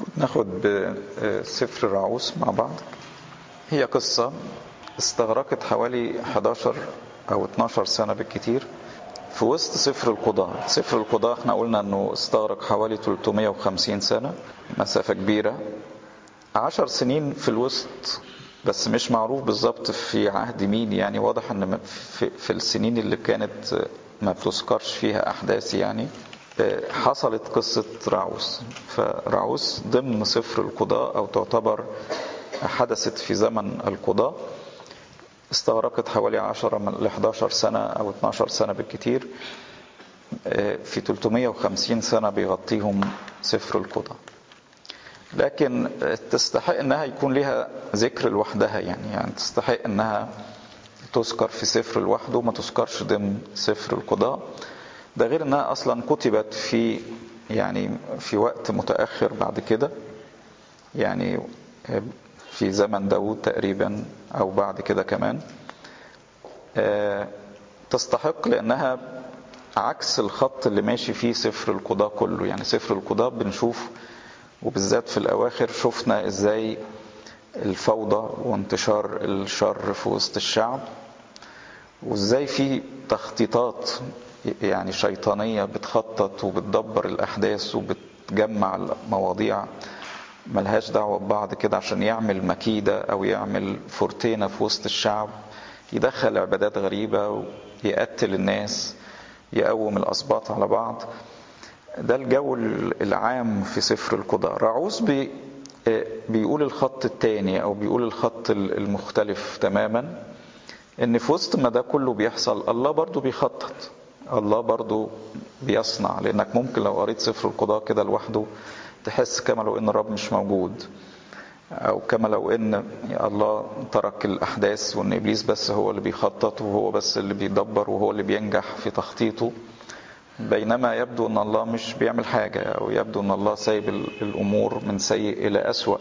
المفروض ناخد بسفر الرعوس مع بعض هي قصة استغرقت حوالي 11 أو 12 سنة بالكتير في وسط سفر القضاء سفر القضاء احنا قلنا انه استغرق حوالي 350 سنة مسافة كبيرة عشر سنين في الوسط بس مش معروف بالظبط في عهد مين يعني واضح ان في, في السنين اللي كانت ما بتذكرش فيها احداث يعني حصلت قصة راعوس فراعوس ضمن سفر القضاء او تعتبر حدثت في زمن القضاء استغرقت حوالي 10 ل 11 سنة أو 12 سنة بالكتير في 350 سنة بيغطيهم سفر القضاء لكن تستحق انها يكون لها ذكر لوحدها يعني يعني تستحق انها تذكر في سفر لوحده وما تذكرش ضمن سفر القضاء ده غير انها اصلا كتبت في يعني في وقت متاخر بعد كده يعني في زمن داود تقريبا او بعد كده كمان تستحق لانها عكس الخط اللي ماشي فيه سفر القضاء كله يعني سفر القضاء بنشوف وبالذات في الاواخر شفنا ازاي الفوضى وانتشار الشر في وسط الشعب وازاي في تخطيطات يعني شيطانية بتخطط وبتدبر الأحداث وبتجمع المواضيع ملهاش دعوة ببعض كده عشان يعمل مكيدة أو يعمل فورتينة في وسط الشعب يدخل عبادات غريبة ويقتل الناس يقوم الأسباط على بعض ده الجو العام في سفر القضاء راعوس بي بيقول الخط التاني أو بيقول الخط المختلف تماما إن في وسط ما ده كله بيحصل الله برضو بيخطط الله برضو بيصنع لأنك ممكن لو قريت سفر القضاء كده لوحده تحس كما لو ان الرب مش موجود او كما لو ان الله ترك الاحداث وان ابليس بس هو اللي بيخطط وهو بس اللي بيدبر وهو اللي بينجح في تخطيطه بينما يبدو ان الله مش بيعمل حاجه او يبدو ان الله سايب الامور من سيء الى اسوا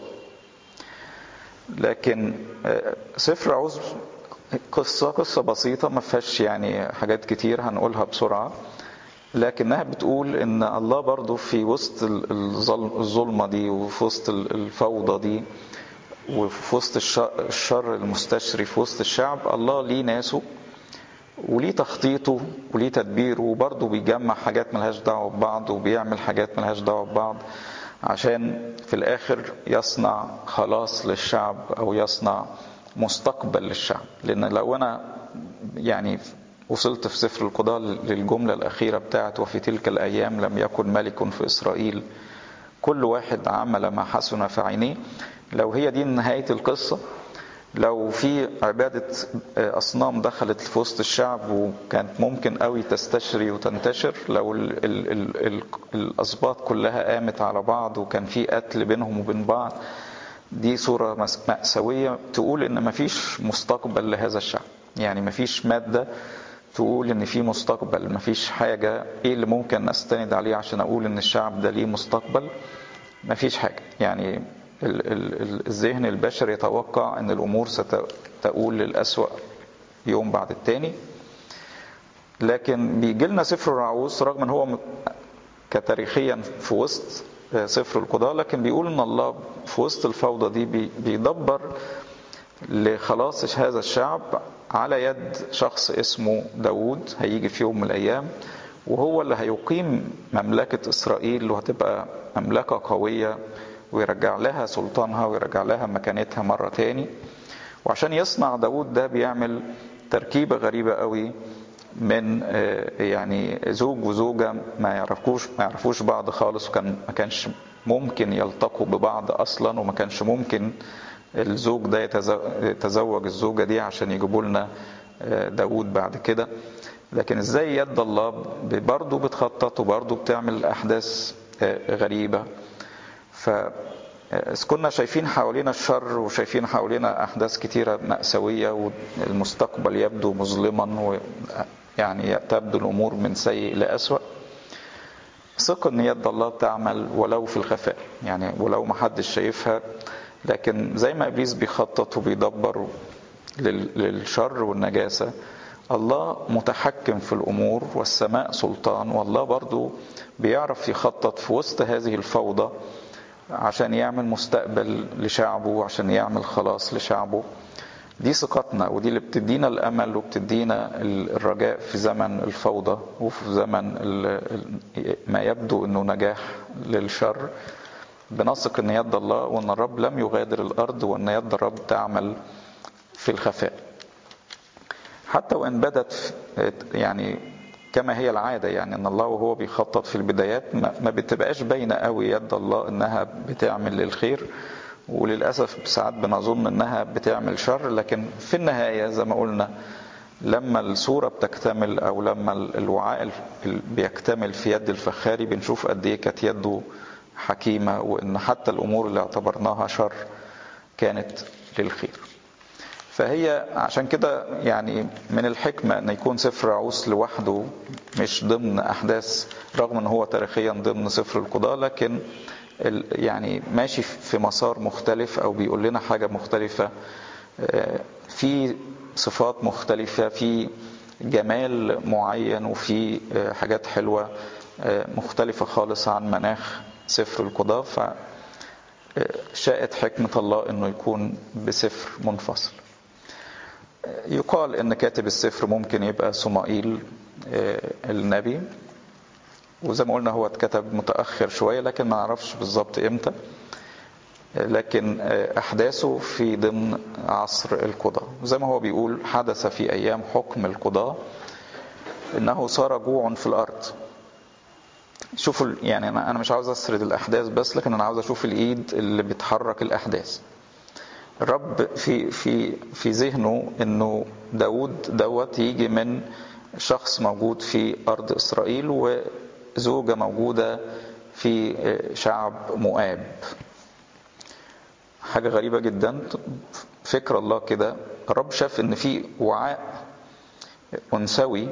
لكن سفر عوز قصه قصه بسيطه ما فيهاش يعني حاجات كتير هنقولها بسرعه لكنها بتقول ان الله برضو في وسط الظلمة دي وفي وسط الفوضى دي وفي وسط الشر المستشري في وسط الشعب الله ليه ناسه وليه تخطيطه وليه تدبيره وبرضه بيجمع حاجات ملهاش دعوة ببعض وبيعمل حاجات ملهاش دعوة ببعض عشان في الآخر يصنع خلاص للشعب أو يصنع مستقبل للشعب لأن لو أنا يعني وصلت في سفر القضاء للجملة الأخيرة بتاعت وفي تلك الأيام لم يكن ملك في إسرائيل كل واحد عمل ما حسن في عينيه لو هي دي نهاية القصة لو في عبادة أصنام دخلت في وسط الشعب وكانت ممكن قوي تستشري وتنتشر لو ال ال ال ال الأسباط كلها قامت على بعض وكان في قتل بينهم وبين بعض دي صورة مأساوية تقول إن مفيش مستقبل لهذا الشعب يعني مفيش مادة تقول ان في مستقبل مفيش حاجه ايه اللي ممكن استند عليه عشان اقول ان الشعب ده ليه مستقبل مفيش حاجه يعني ال ال الذهن البشري يتوقع ان الامور ستؤول للاسوا يوم بعد التاني لكن بيجي لنا سفر الرعوس رغم ان هو كتاريخيا في وسط سفر القضاء لكن بيقول ان الله في وسط الفوضى دي بيدبر لخلاص هذا الشعب على يد شخص اسمه داود هيجي في يوم من الأيام وهو اللي هيقيم مملكة إسرائيل وهتبقى مملكة قوية ويرجع لها سلطانها ويرجع لها مكانتها مرة تاني وعشان يصنع داود ده بيعمل تركيبة غريبة قوي من يعني زوج وزوجة ما يعرفوش ما يعرفوش بعض خالص وكان ما كانش ممكن يلتقوا ببعض أصلا وما كانش ممكن الزوج ده يتزوج الزوجة دي عشان يجيبوا لنا داود بعد كده لكن ازاي يد الله برضه بتخطط وبرضه بتعمل أحداث غريبة ف كنا شايفين حوالينا الشر وشايفين حوالينا أحداث كتيرة مأساوية والمستقبل يبدو مظلما يعني تبدو الأمور من سيء لأسوأ ثق ان يد الله بتعمل ولو في الخفاء يعني ولو ما حدش شايفها لكن زي ما ابليس بيخطط وبيدبر للشر والنجاسه الله متحكم في الامور والسماء سلطان والله برضو بيعرف يخطط في وسط هذه الفوضى عشان يعمل مستقبل لشعبه عشان يعمل خلاص لشعبه دي ثقتنا ودي اللي بتدينا الامل وبتدينا الرجاء في زمن الفوضى وفي زمن ما يبدو انه نجاح للشر بنثق ان يد الله وان الرب لم يغادر الارض وان يد الرب تعمل في الخفاء حتى وان بدت يعني كما هي العاده يعني ان الله وهو بيخطط في البدايات ما بتبقاش باينه قوي يد الله انها بتعمل للخير وللاسف ساعات بنظن انها بتعمل شر لكن في النهايه زي ما قلنا لما الصوره بتكتمل او لما الوعاء بيكتمل في يد الفخاري بنشوف قد ايه كانت يده حكيمه وان حتى الامور اللي اعتبرناها شر كانت للخير. فهي عشان كده يعني من الحكمة أن يكون سفر عوس لوحده مش ضمن أحداث رغم أن هو تاريخيا ضمن سفر القضاء لكن يعني ماشي في مسار مختلف أو بيقول لنا حاجة مختلفة في صفات مختلفة في جمال معين وفي حاجات حلوة مختلفة خالص عن مناخ سفر القضاء فشاءت حكمة الله أنه يكون بسفر منفصل يقال ان كاتب السفر ممكن يبقى صمائيل النبي وزي ما قلنا هو اتكتب متاخر شويه لكن ما نعرفش بالظبط امتى لكن احداثه في ضمن عصر القضاء زي ما هو بيقول حدث في ايام حكم القضاء انه صار جوع في الارض شوفوا يعني انا مش عاوز اسرد الاحداث بس لكن انا عاوز اشوف الايد اللي بتحرك الاحداث الرب في في في ذهنه انه داود دوت يجي من شخص موجود في ارض اسرائيل وزوجه موجوده في شعب مؤاب حاجه غريبه جدا فكر الله كده الرب شاف ان في وعاء انثوي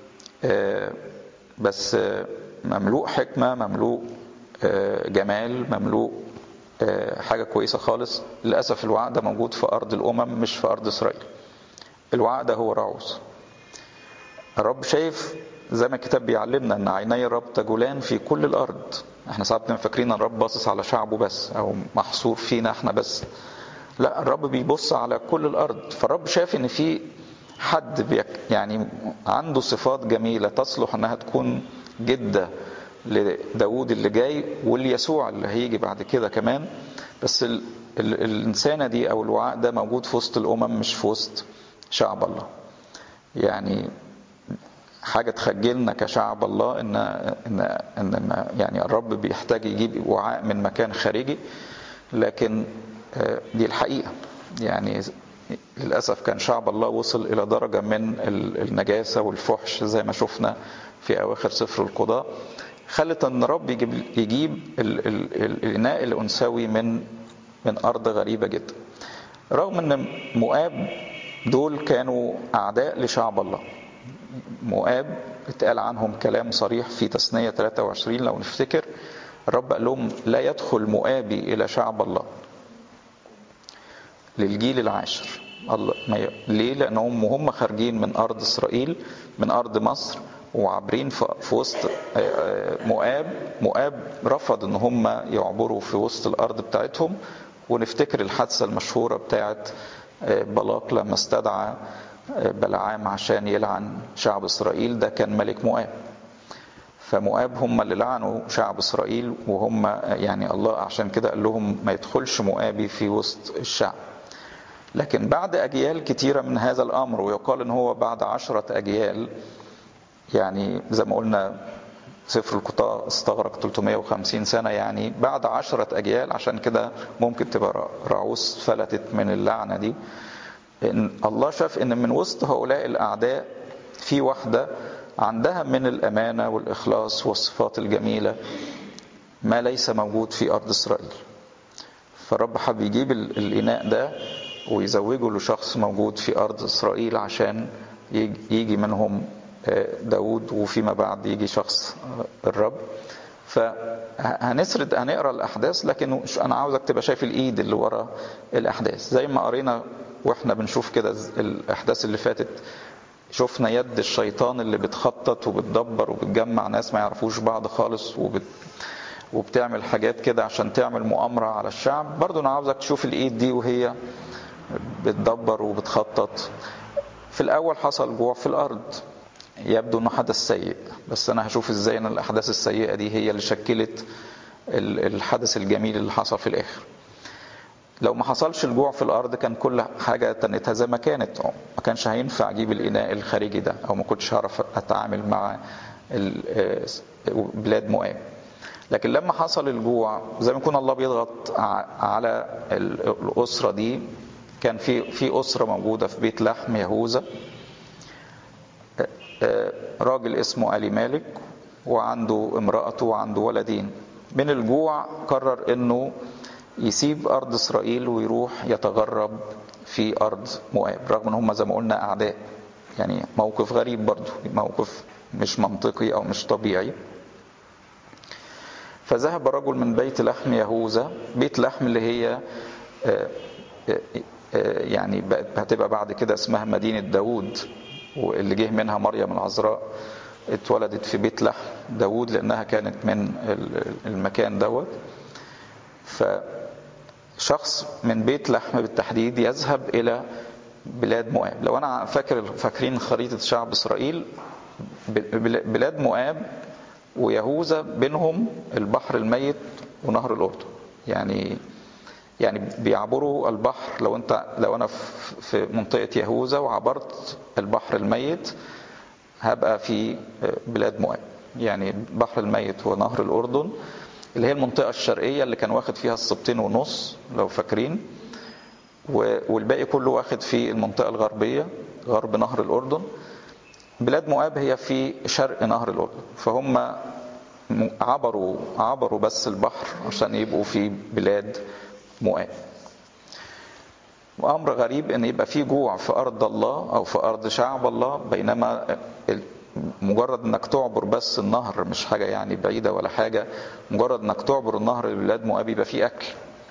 بس مملوء حكمه مملوء جمال مملوء حاجة كويسة خالص للأسف الوعاء ده موجود في أرض الأمم مش في أرض إسرائيل الوعاء ده هو راعوس الرب شايف زي ما الكتاب بيعلمنا ان عيني الرب تجولان في كل الارض احنا ساعات بنبقى فاكرين ان الرب باصص على شعبه بس او محصور فينا احنا بس لا الرب بيبص على كل الارض فالرب شاف ان في حد بيك يعني عنده صفات جميله تصلح انها تكون جده لداود اللي جاي واليسوع اللي هيجي بعد كده كمان بس ال ال الإنسانة دي أو الوعاء ده موجود في وسط الأمم مش في وسط شعب الله يعني حاجة تخجلنا كشعب الله إن إن إن يعني الرب بيحتاج يجيب وعاء من مكان خارجي لكن دي الحقيقة يعني للأسف كان شعب الله وصل إلى درجة من النجاسة والفحش زي ما شفنا في أواخر سفر القضاء خلت ان رب يجيب, يجيب ال ال ال الاناء الانثوي من من ارض غريبه جدا رغم ان مؤاب دول كانوا اعداء لشعب الله مؤاب اتقال عنهم كلام صريح في تثنية 23 لو نفتكر الرب قال لهم لا يدخل مؤابي إلى شعب الله للجيل العاشر الله ما ي... ليه؟ لأنهم وهم خارجين من أرض إسرائيل من أرض مصر وعابرين في وسط مؤاب مؤاب رفض ان هم يعبروا في وسط الارض بتاعتهم ونفتكر الحادثه المشهوره بتاعت بلاق لما استدعى بلعام عشان يلعن شعب اسرائيل ده كان ملك مؤاب فمؤاب هم اللي لعنوا شعب اسرائيل وهم يعني الله عشان كده قال لهم ما يدخلش مؤابي في وسط الشعب لكن بعد اجيال كتيره من هذا الامر ويقال ان هو بعد عشره اجيال يعني زي ما قلنا سفر القطاع استغرق 350 سنة يعني بعد عشرة أجيال عشان كده ممكن تبقى رعوس فلتت من اللعنة دي إن الله شاف إن من وسط هؤلاء الأعداء في واحدة عندها من الأمانة والإخلاص والصفات الجميلة ما ليس موجود في أرض إسرائيل فالرب حب يجيب الإناء ده ويزوجه لشخص موجود في أرض إسرائيل عشان يجي منهم داود وفيما بعد يجي شخص الرب فهنسرد هنقرا الاحداث لكن انا عاوزك تبقى شايف الايد اللي ورا الاحداث زي ما قرينا واحنا بنشوف كده الاحداث اللي فاتت شفنا يد الشيطان اللي بتخطط وبتدبر وبتجمع ناس ما يعرفوش بعض خالص وبت وبتعمل حاجات كده عشان تعمل مؤامرة على الشعب برضو أنا عاوزك تشوف الإيد دي وهي بتدبر وبتخطط في الأول حصل جوع في الأرض يبدو أنه حدث سيء بس أنا هشوف إزاي أن الأحداث السيئة دي هي اللي شكلت الحدث الجميل اللي حصل في الآخر لو ما حصلش الجوع في الارض كان كل حاجه تنتها زي ما كانت ما كانش هينفع اجيب الاناء الخارجي ده او ما كنتش هعرف اتعامل مع بلاد مؤاب لكن لما حصل الجوع زي ما يكون الله بيضغط على الاسره دي كان في في اسره موجوده في بيت لحم يهوذا راجل اسمه علي مالك وعنده امرأته وعنده ولدين من الجوع قرر انه يسيب ارض اسرائيل ويروح يتغرب في ارض مؤاب رغم ان هم زي ما قلنا اعداء يعني موقف غريب برضه موقف مش منطقي او مش طبيعي فذهب رجل من بيت لحم يهوذا بيت لحم اللي هي يعني هتبقى بعد كده اسمها مدينة داوود واللي جه منها مريم العذراء اتولدت في بيت لحم داوود لأنها كانت من المكان دوت فشخص من بيت لحم بالتحديد يذهب إلى بلاد مؤاب لو أنا فاكر فاكرين خريطة شعب إسرائيل بلاد مؤاب ويهوذا بينهم البحر الميت ونهر الأردن يعني يعني بيعبروا البحر لو انت لو انا في منطقه يهوذا وعبرت البحر الميت هبقى في بلاد مؤاب يعني البحر الميت ونهر الاردن اللي هي المنطقه الشرقيه اللي كان واخد فيها السبتين ونص لو فاكرين والباقي كله واخد في المنطقه الغربيه غرب نهر الاردن بلاد مؤاب هي في شرق نهر الاردن فهم عبروا عبروا بس البحر عشان يبقوا في بلاد مؤاب وأمر غريب أن يبقى في جوع في أرض الله أو في أرض شعب الله بينما مجرد أنك تعبر بس النهر مش حاجة يعني بعيدة ولا حاجة مجرد أنك تعبر النهر لبلاد مؤاب يبقى في أكل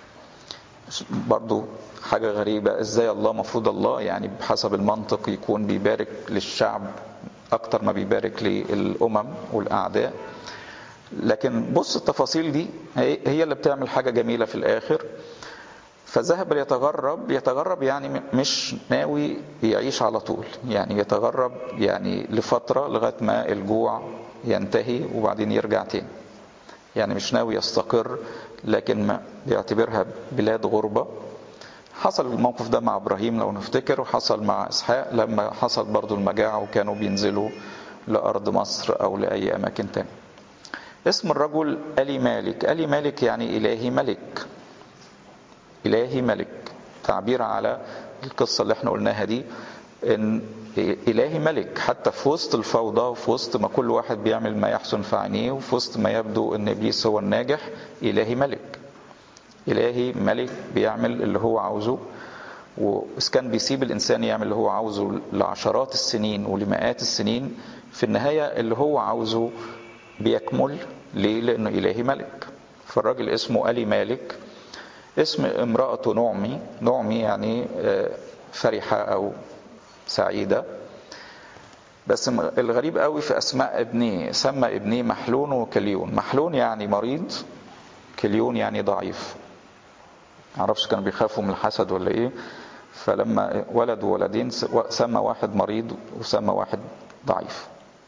برضو حاجة غريبة إزاي الله مفروض الله يعني بحسب المنطق يكون بيبارك للشعب أكتر ما بيبارك للأمم والأعداء لكن بص التفاصيل دي هي اللي بتعمل حاجة جميلة في الآخر فذهب ليتغرب يتغرب يعني مش ناوي يعيش على طول يعني يتغرب يعني لفترة لغاية ما الجوع ينتهي وبعدين يرجع تاني يعني مش ناوي يستقر لكن ما بيعتبرها بلاد غربة حصل الموقف ده مع ابراهيم لو نفتكر وحصل مع اسحاق لما حصل برضو المجاعة وكانوا بينزلوا لأرض مصر أو لأي أماكن تانية اسم الرجل ألي مالك ألي مالك يعني إلهي ملك إلهي ملك تعبير على القصة اللي احنا قلناها دي إن إلهي ملك حتى في وسط الفوضى وفي وسط ما كل واحد بيعمل ما يحسن في عينيه وفي وسط ما يبدو إن إبليس هو الناجح إلهي ملك إلهي ملك بيعمل اللي هو عاوزه وإذا كان بيسيب الإنسان يعمل اللي هو عاوزه لعشرات السنين ولمئات السنين في النهاية اللي هو عاوزه بيكمل ليه؟ لأنه إلهي ملك فالراجل اسمه ألي مالك اسم امرأته نعمي نعمي يعني فرحة أو سعيدة بس الغريب قوي في أسماء ابنيه سمى ابنيه محلون وكليون محلون يعني مريض كليون يعني ضعيف معرفش كانوا بيخافوا من الحسد ولا ايه فلما ولد ولدين سمى واحد مريض وسمى واحد ضعيف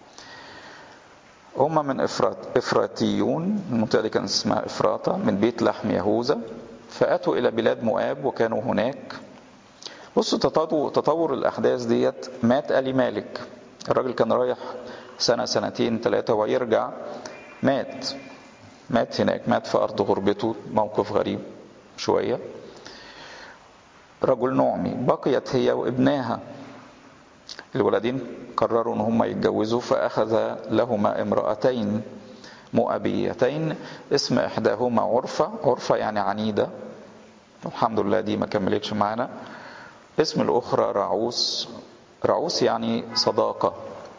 هم من إفرات إفراتيون المنطقة دي كانت اسمها إفراطة من بيت لحم يهوذا فأتوا إلى بلاد مؤاب وكانوا هناك بصوا تطور, تطور الأحداث ديت مات ألي مالك الراجل كان رايح سنة سنتين ثلاثة ويرجع مات مات هناك مات في أرض غربته موقف غريب شوية رجل نعمي بقيت هي وابناها الولدين قرروا ان هم يتجوزوا فاخذ لهما امرأتين مؤبيتين اسم احداهما عرفة عرفة يعني عنيدة الحمد لله دي ما كملتش معانا اسم الاخرى رعوس رعوس يعني صداقة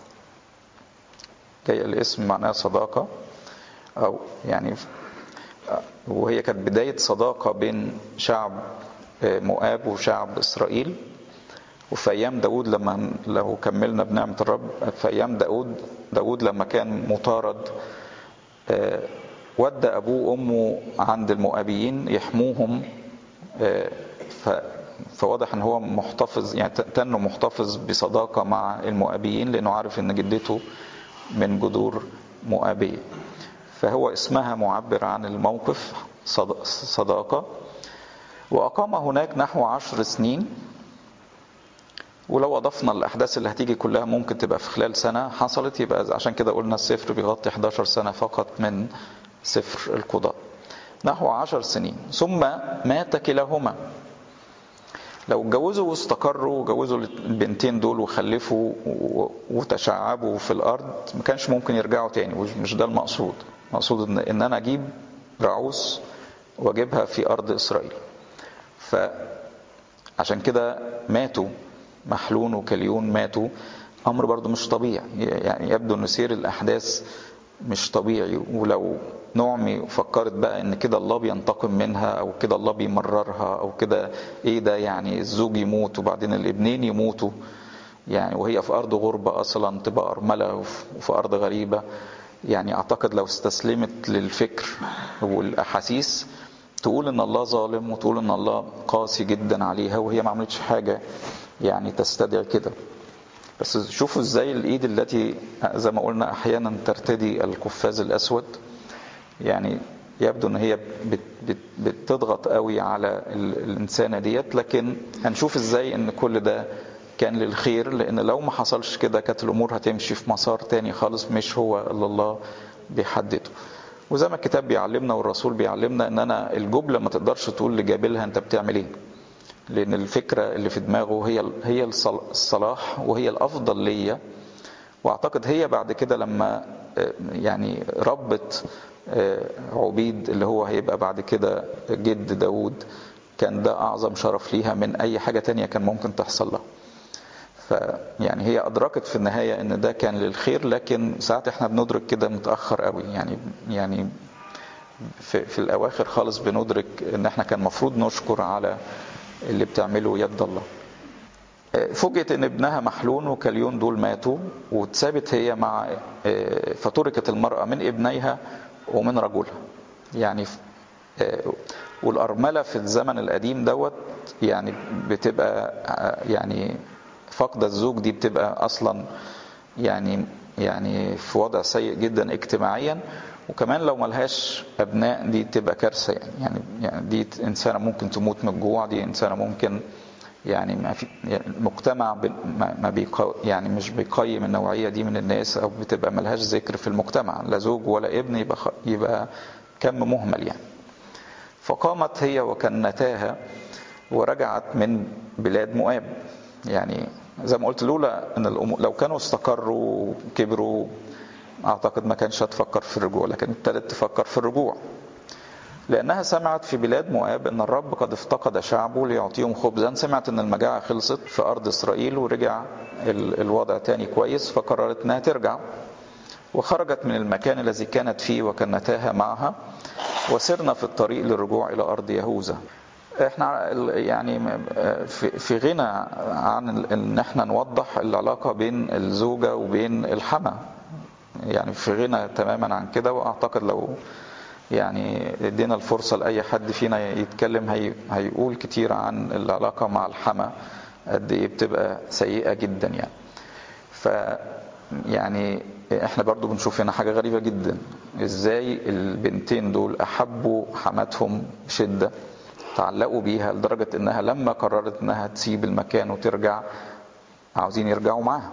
جاي الاسم معناه صداقة او يعني وهي كانت بداية صداقة بين شعب مؤاب وشعب اسرائيل وفي ايام داود لما لو كملنا بنعمه الرب في ايام داود داود لما كان مطارد ودى ابوه وامه عند المؤابيين يحموهم فواضح ان هو محتفظ يعني تنه محتفظ بصداقه مع المؤابيين لانه عارف ان جدته من جذور مؤابيه فهو اسمها معبر عن الموقف صداقه واقام هناك نحو عشر سنين ولو اضفنا الاحداث اللي هتيجي كلها ممكن تبقى في خلال سنه حصلت يبقى عشان كده قلنا السفر بيغطي 11 سنه فقط من سفر القضاء نحو عشر سنين ثم مات كلاهما لو اتجوزوا واستقروا وجوزوا البنتين دول وخلفوا وتشعبوا في الارض ما كانش ممكن يرجعوا تاني مش ده المقصود المقصود ان, إن انا اجيب رعوس واجيبها في ارض اسرائيل فعشان كده ماتوا محلون وكليون ماتوا امر برضو مش طبيعي يعني يبدو ان سير الاحداث مش طبيعي ولو نعمي فكرت بقى ان كده الله بينتقم منها او كده الله بيمررها او كده ايه ده يعني الزوج يموت وبعدين الابنين يموتوا يعني وهي في ارض غربة اصلا تبقى ارملة وفي ارض غريبة يعني اعتقد لو استسلمت للفكر والاحاسيس تقول ان الله ظالم وتقول ان الله قاسي جدا عليها وهي ما عملتش حاجة يعني تستدعي كده بس شوفوا ازاي الايد التي زي ما قلنا احيانا ترتدي القفاز الاسود يعني يبدو ان هي بت بت بتضغط قوي على الانسانه ديت لكن هنشوف ازاي ان كل ده كان للخير لان لو ما حصلش كده كانت الامور هتمشي في مسار تاني خالص مش هو اللي الله بيحدده وزي ما الكتاب بيعلمنا والرسول بيعلمنا ان انا الجمله ما تقدرش تقول لجابلها انت بتعمل ايه لان الفكره اللي في دماغه هي هي الصلاح وهي الافضل ليا واعتقد هي بعد كده لما يعني ربت عبيد اللي هو هيبقى بعد كده جد داود كان ده اعظم شرف ليها من اي حاجه تانية كان ممكن تحصل لها فيعني هي ادركت في النهايه ان ده كان للخير لكن ساعات احنا بندرك كده متاخر قوي يعني يعني في, في الاواخر خالص بندرك ان احنا كان المفروض نشكر على اللي بتعمله يد الله فوجئت ان ابنها محلون وكليون دول ماتوا واتسابت هي مع فتركت المرأة من ابنيها ومن رجلها يعني والأرملة في الزمن القديم دوت يعني بتبقى يعني فقد الزوج دي بتبقى أصلا يعني يعني في وضع سيء جدا اجتماعيا وكمان لو ملهاش ابناء دي تبقى كارثه يعني يعني يعني دي انسانه ممكن تموت من الجوع دي انسانه ممكن يعني ما في يعني المجتمع ما بيقو يعني مش بيقيم النوعيه دي من الناس او بتبقى ملهاش ذكر في المجتمع لا زوج ولا ابن يبقى يبقى كم مهمل يعني فقامت هي وكنتاها ورجعت من بلاد مؤاب يعني زي ما قلت لولا ان الأمور لو كانوا استقروا وكبروا اعتقد ما كانش هتفكر في الرجوع لكن ابتدت تفكر في الرجوع لانها سمعت في بلاد مؤاب ان الرب قد افتقد شعبه ليعطيهم خبزا سمعت ان المجاعه خلصت في ارض اسرائيل ورجع الوضع تاني كويس فقررت انها ترجع وخرجت من المكان الذي كانت فيه وكنتاها معها وسرنا في الطريق للرجوع الى ارض يهوذا احنا يعني في غنى عن ان احنا نوضح العلاقه بين الزوجه وبين الحما يعني في غنى تماما عن كده واعتقد لو يعني ادينا الفرصه لاي حد فينا يتكلم هي هيقول كتير عن العلاقه مع الحما قد ايه بتبقى سيئه جدا يعني ف يعني احنا برضو بنشوف هنا حاجه غريبه جدا ازاي البنتين دول احبوا حماتهم بشده تعلقوا بيها لدرجه انها لما قررت انها تسيب المكان وترجع عاوزين يرجعوا معاها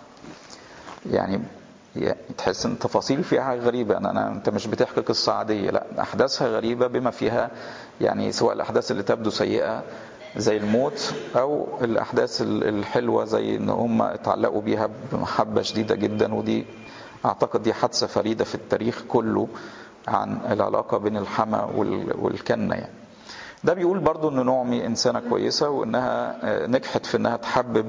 يعني تحس ان تفاصيل فيها حاجه غريبه أنا, انا انت مش بتحكي قصه عاديه لا احداثها غريبه بما فيها يعني سواء الاحداث اللي تبدو سيئه زي الموت او الاحداث الحلوه زي ان هم اتعلقوا بيها بمحبه شديده جدا ودي اعتقد دي حادثه فريده في التاريخ كله عن العلاقه بين الحما والكنه يعني ده بيقول برضو ان نعمي انسانه كويسه وانها نجحت في انها تحبب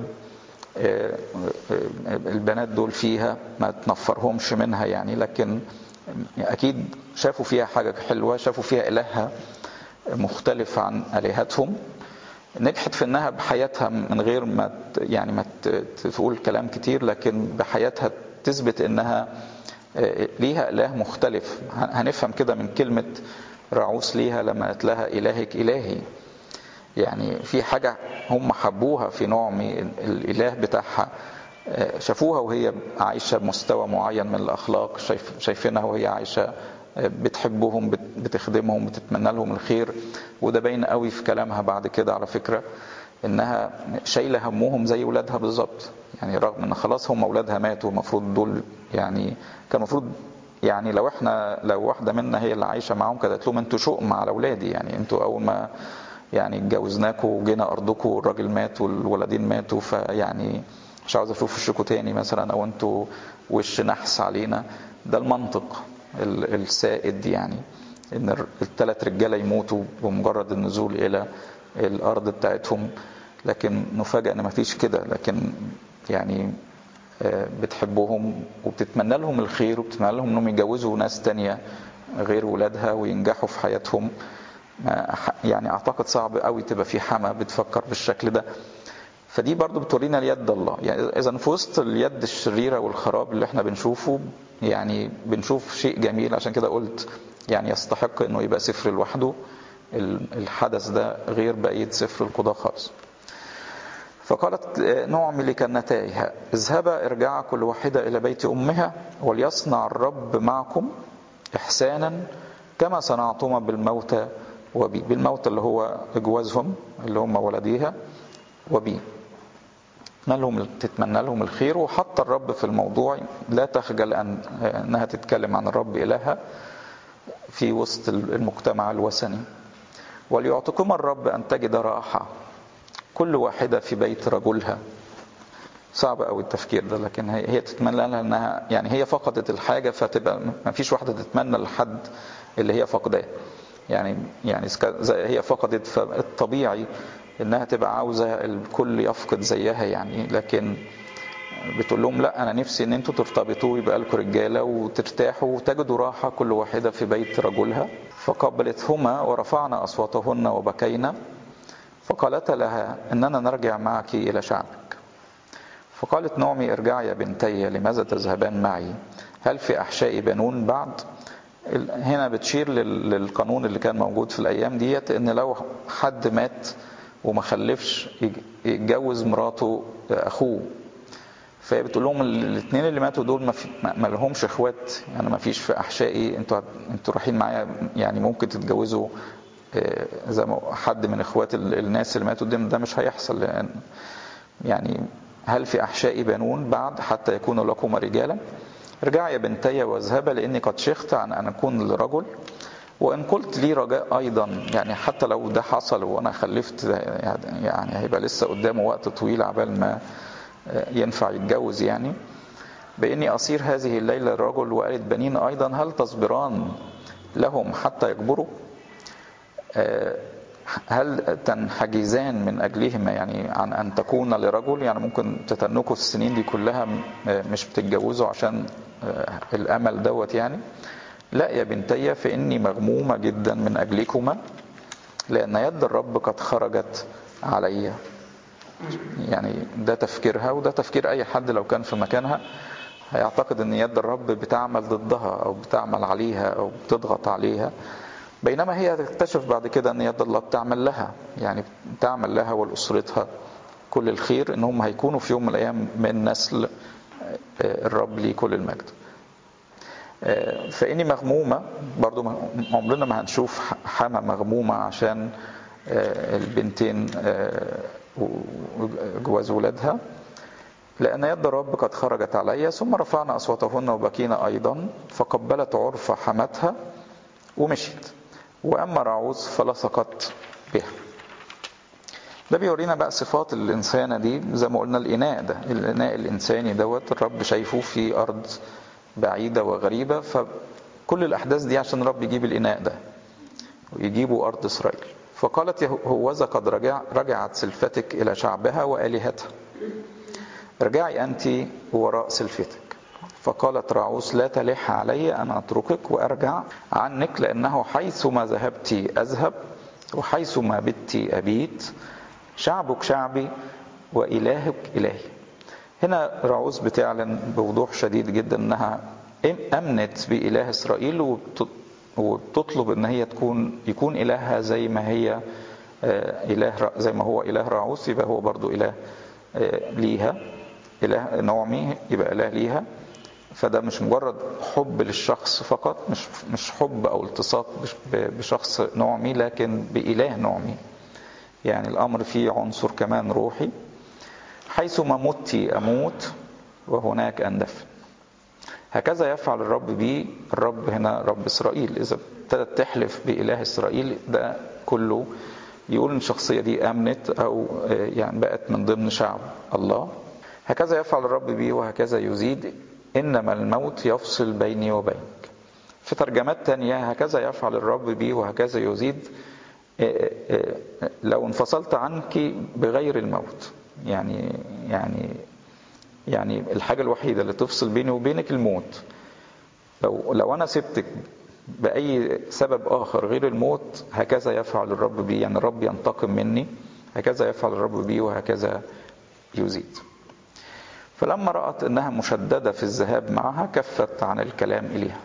البنات دول فيها ما تنفرهمش منها يعني لكن اكيد شافوا فيها حاجه حلوه شافوا فيها الهها مختلف عن الهتهم نجحت في انها بحياتها من غير ما يعني ما تقول كلام كتير لكن بحياتها تثبت انها ليها إله مختلف هنفهم كده من كلمة رعوس ليها لما قالت لها إلهك إلهي يعني في حاجة هم حبوها في نعمي الإله بتاعها شافوها وهي عايشة بمستوى معين من الأخلاق شايف شايفينها وهي عايشة بتحبهم بتخدمهم بتتمنى لهم الخير وده باين قوي في كلامها بعد كده على فكرة انها شايله همهم زي ولادها بالظبط يعني رغم ان خلاص هم اولادها ماتوا المفروض دول يعني كان المفروض يعني لو احنا لو واحده منا هي اللي عايشه معاهم كانت قالت لهم انتوا شؤم على اولادي يعني انتوا اول ما يعني اتجوزناكم وجينا ارضكم والراجل مات والولدين ماتوا فيعني مش عاوز اشوف وشكم تاني مثلا او انتوا وش نحس علينا ده المنطق السائد يعني ان الثلاث رجاله يموتوا بمجرد النزول الى الارض بتاعتهم لكن نفاجئ ان مفيش كده لكن يعني بتحبهم وبتتمنى لهم الخير وبتتمنى لهم انهم يتجوزوا ناس تانية غير ولادها وينجحوا في حياتهم يعني اعتقد صعب قوي تبقى في حما بتفكر بالشكل ده فدي برضو بتورينا اليد الله يعني اذا في وسط اليد الشريره والخراب اللي احنا بنشوفه يعني بنشوف شيء جميل عشان كده قلت يعني يستحق انه يبقى سفر لوحده الحدث ده غير بقيه سفر القضاء خالص فقالت نعم لكنتائها اذهبا ارجعا كل واحدة إلى بيت أمها وليصنع الرب معكم إحسانا كما صنعتما بالموتى وبي بالموتى اللي هو إجوازهم اللي هم ولديها وبي لهم تتمنى لهم الخير وحط الرب في الموضوع لا تخجل أن أنها تتكلم عن الرب إلهها في وسط المجتمع الوثني وليعطكما الرب أن تجد راحة كل واحدة في بيت رجلها صعب قوي التفكير ده لكن هي, هي تتمنى لها انها يعني هي فقدت الحاجه فتبقى ما فيش واحده تتمنى لحد اللي هي فقداه يعني يعني زي هي فقدت فالطبيعي انها تبقى عاوزه الكل يفقد زيها يعني لكن بتقول لهم لا انا نفسي ان انتوا ترتبطوا ويبقى لكم رجاله وترتاحوا وتجدوا راحه كل واحده في بيت رجلها فقبلتهما ورفعنا اصواتهن وبكينا فقالت لها اننا نرجع معك الى شعبك فقالت نعمي ارجعي يا بنتي لماذا تذهبان معي هل في احشائي بنون بعد هنا بتشير للقانون اللي كان موجود في الايام ديت ان لو حد مات وما خلفش يتجوز مراته اخوه فهي بتقول لهم الاثنين اللي ماتوا دول ما, في ما لهمش اخوات يعني ما فيش في احشائي انتوا انتوا رايحين معايا يعني ممكن تتجوزوا زي ما حد من اخوات الناس اللي ماتوا ده مش هيحصل لان يعني هل في احشائي بنون بعد حتى يكونوا لكم رجالا ارجعي يا بنتي واذهبا لاني قد شخت عن ان اكون لرجل وان قلت لي رجاء ايضا يعني حتى لو ده حصل وانا خلفت يعني هيبقى لسه قدامه وقت طويل عبال ما ينفع يتجوز يعني باني اصير هذه الليله الرجل والد بنين ايضا هل تصبران لهم حتى يكبروا هل تنحجزان من اجلهما يعني عن ان تكون لرجل يعني ممكن تتنكوا السنين دي كلها مش بتتجوزوا عشان الامل دوت يعني لا يا بنتي فاني مغمومه جدا من اجلكما لان يد الرب قد خرجت علي يعني ده تفكيرها وده تفكير اي حد لو كان في مكانها هيعتقد ان يد الرب بتعمل ضدها او بتعمل عليها او بتضغط عليها بينما هي تكتشف بعد كده ان يد الله بتعمل لها يعني بتعمل لها ولاسرتها كل الخير ان هم هيكونوا في يوم من الايام من نسل الرب ليه كل المجد فاني مغمومه برضو عمرنا ما هنشوف حما مغمومه عشان البنتين جواز ولادها لأن يد الرب قد خرجت علي ثم رفعنا أصواتهن وبكينا أيضا فقبلت عرف حمتها ومشيت وأما رعوز فلصقت بها ده بيورينا بقى صفات الإنسانة دي زي ما قلنا الإناء ده الإناء الإنساني دوت الرب شايفه في أرض بعيدة وغريبة فكل الأحداث دي عشان الرب يجيب الإناء ده ويجيبوا أرض إسرائيل فقالت هوذا قد رجع رجعت سلفتك إلى شعبها وآلهتها ارجعي أنت وراء سلفتك فقالت راعوس لا تلح علي أن أتركك وأرجع عنك لأنه حيثما ذهبت أذهب وحيثما بت أبيت شعبك شعبي وإلهك إلهي هنا راعوس بتعلن بوضوح شديد جدا أنها امنت باله اسرائيل وبت- وبتطلب ان هي تكون يكون الهها زي ما هي آه، اله ر- زي ما هو اله راعوس يبقى هو برضو اله آه، ليها اله نعمي يبقى اله ليها فده مش مجرد حب للشخص فقط مش مش حب او التصاق بش- ب- بشخص نعمي لكن باله نعمي يعني الامر فيه عنصر كمان روحي حيثما مت اموت وهناك اندفن هكذا يفعل الرب بي الرب هنا رب اسرائيل اذا ابتدت تحلف باله اسرائيل ده كله يقول ان الشخصيه دي امنت او آه، يعني بقت من ضمن شعب الله هكذا يفعل الرب بي وهكذا يزيد انما الموت يفصل بيني وبينك في ترجمات تانية هكذا يفعل الرب بي وهكذا يزيد آه، آه، آه، لو انفصلت عنك بغير الموت يعني يعني يعني الحاجة الوحيدة اللي تفصل بيني وبينك الموت لو لو أنا سبتك بأي سبب آخر غير الموت هكذا يفعل الرب بي يعني الرب ينتقم مني هكذا يفعل الرب بي وهكذا يزيد فلما رأت أنها مشددة في الذهاب معها كفت عن الكلام إليها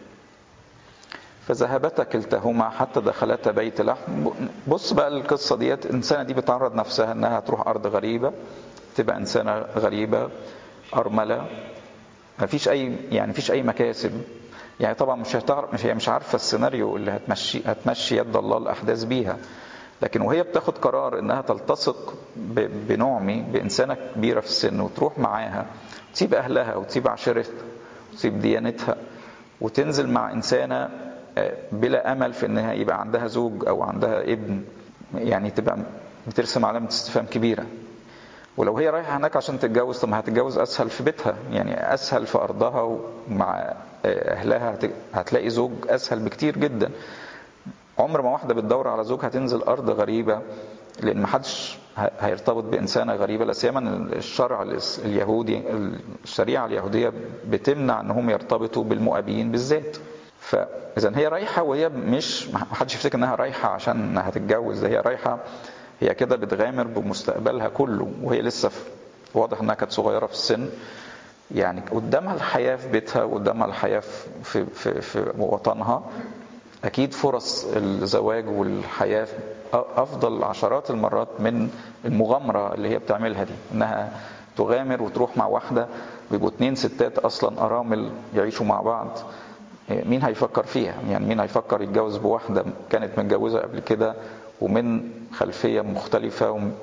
فذهبتا كلتاهما حتى دخلتا بيت لحم بص بقى القصة ديت الإنسانة دي بتعرض نفسها أنها تروح أرض غريبة تبقى إنسانة غريبة أرملة ما فيش أي يعني فيش أي مكاسب يعني طبعا مش هتعرف مش هي مش عارفة السيناريو اللي هتمشي هتمشي يد الله الأحداث بيها لكن وهي بتاخد قرار انها تلتصق ب- بنعمي بانسانه كبيره في السن وتروح معاها تسيب اهلها وتسيب عشيرتها وتسيب ديانتها وتنزل مع انسانه آه، بلا امل في انها يبقى عندها زوج او عندها ابن يعني تبقى بترسم علامه استفهام كبيره ولو هي رايحه هناك عشان تتجوز طب ما هتتجوز اسهل في بيتها يعني اسهل في ارضها ومع اهلها هت- هتلاقي زوج اسهل بكتير جدا عمر ما واحده بتدور على زوج هتنزل ارض غريبه لان ما حدش ه- هيرتبط بانسانه غريبه لا سيما إن الشرع الاس- اليهودي الشريعه اليهوديه بتمنع انهم يرتبطوا بالمؤابيين بالذات فاذا هي رايحه وهي مش ما حدش يفتكر انها رايحه عشان انها تتجوز ده هي رايحه هي كده بتغامر بمستقبلها كله وهي لسه في واضح انها كانت صغيره في السن يعني قدامها الحياه في بيتها وقدامها الحياه في في في وطنها اكيد فرص الزواج والحياه افضل عشرات المرات من المغامره اللي هي بتعملها دي انها تغامر وتروح مع واحده بيبقوا اتنين ستات اصلا ارامل يعيشوا مع بعض مين هيفكر فيها يعني مين هيفكر يتجوز بواحده كانت متجوزه قبل كده ومن خلفيه مختلفه وم-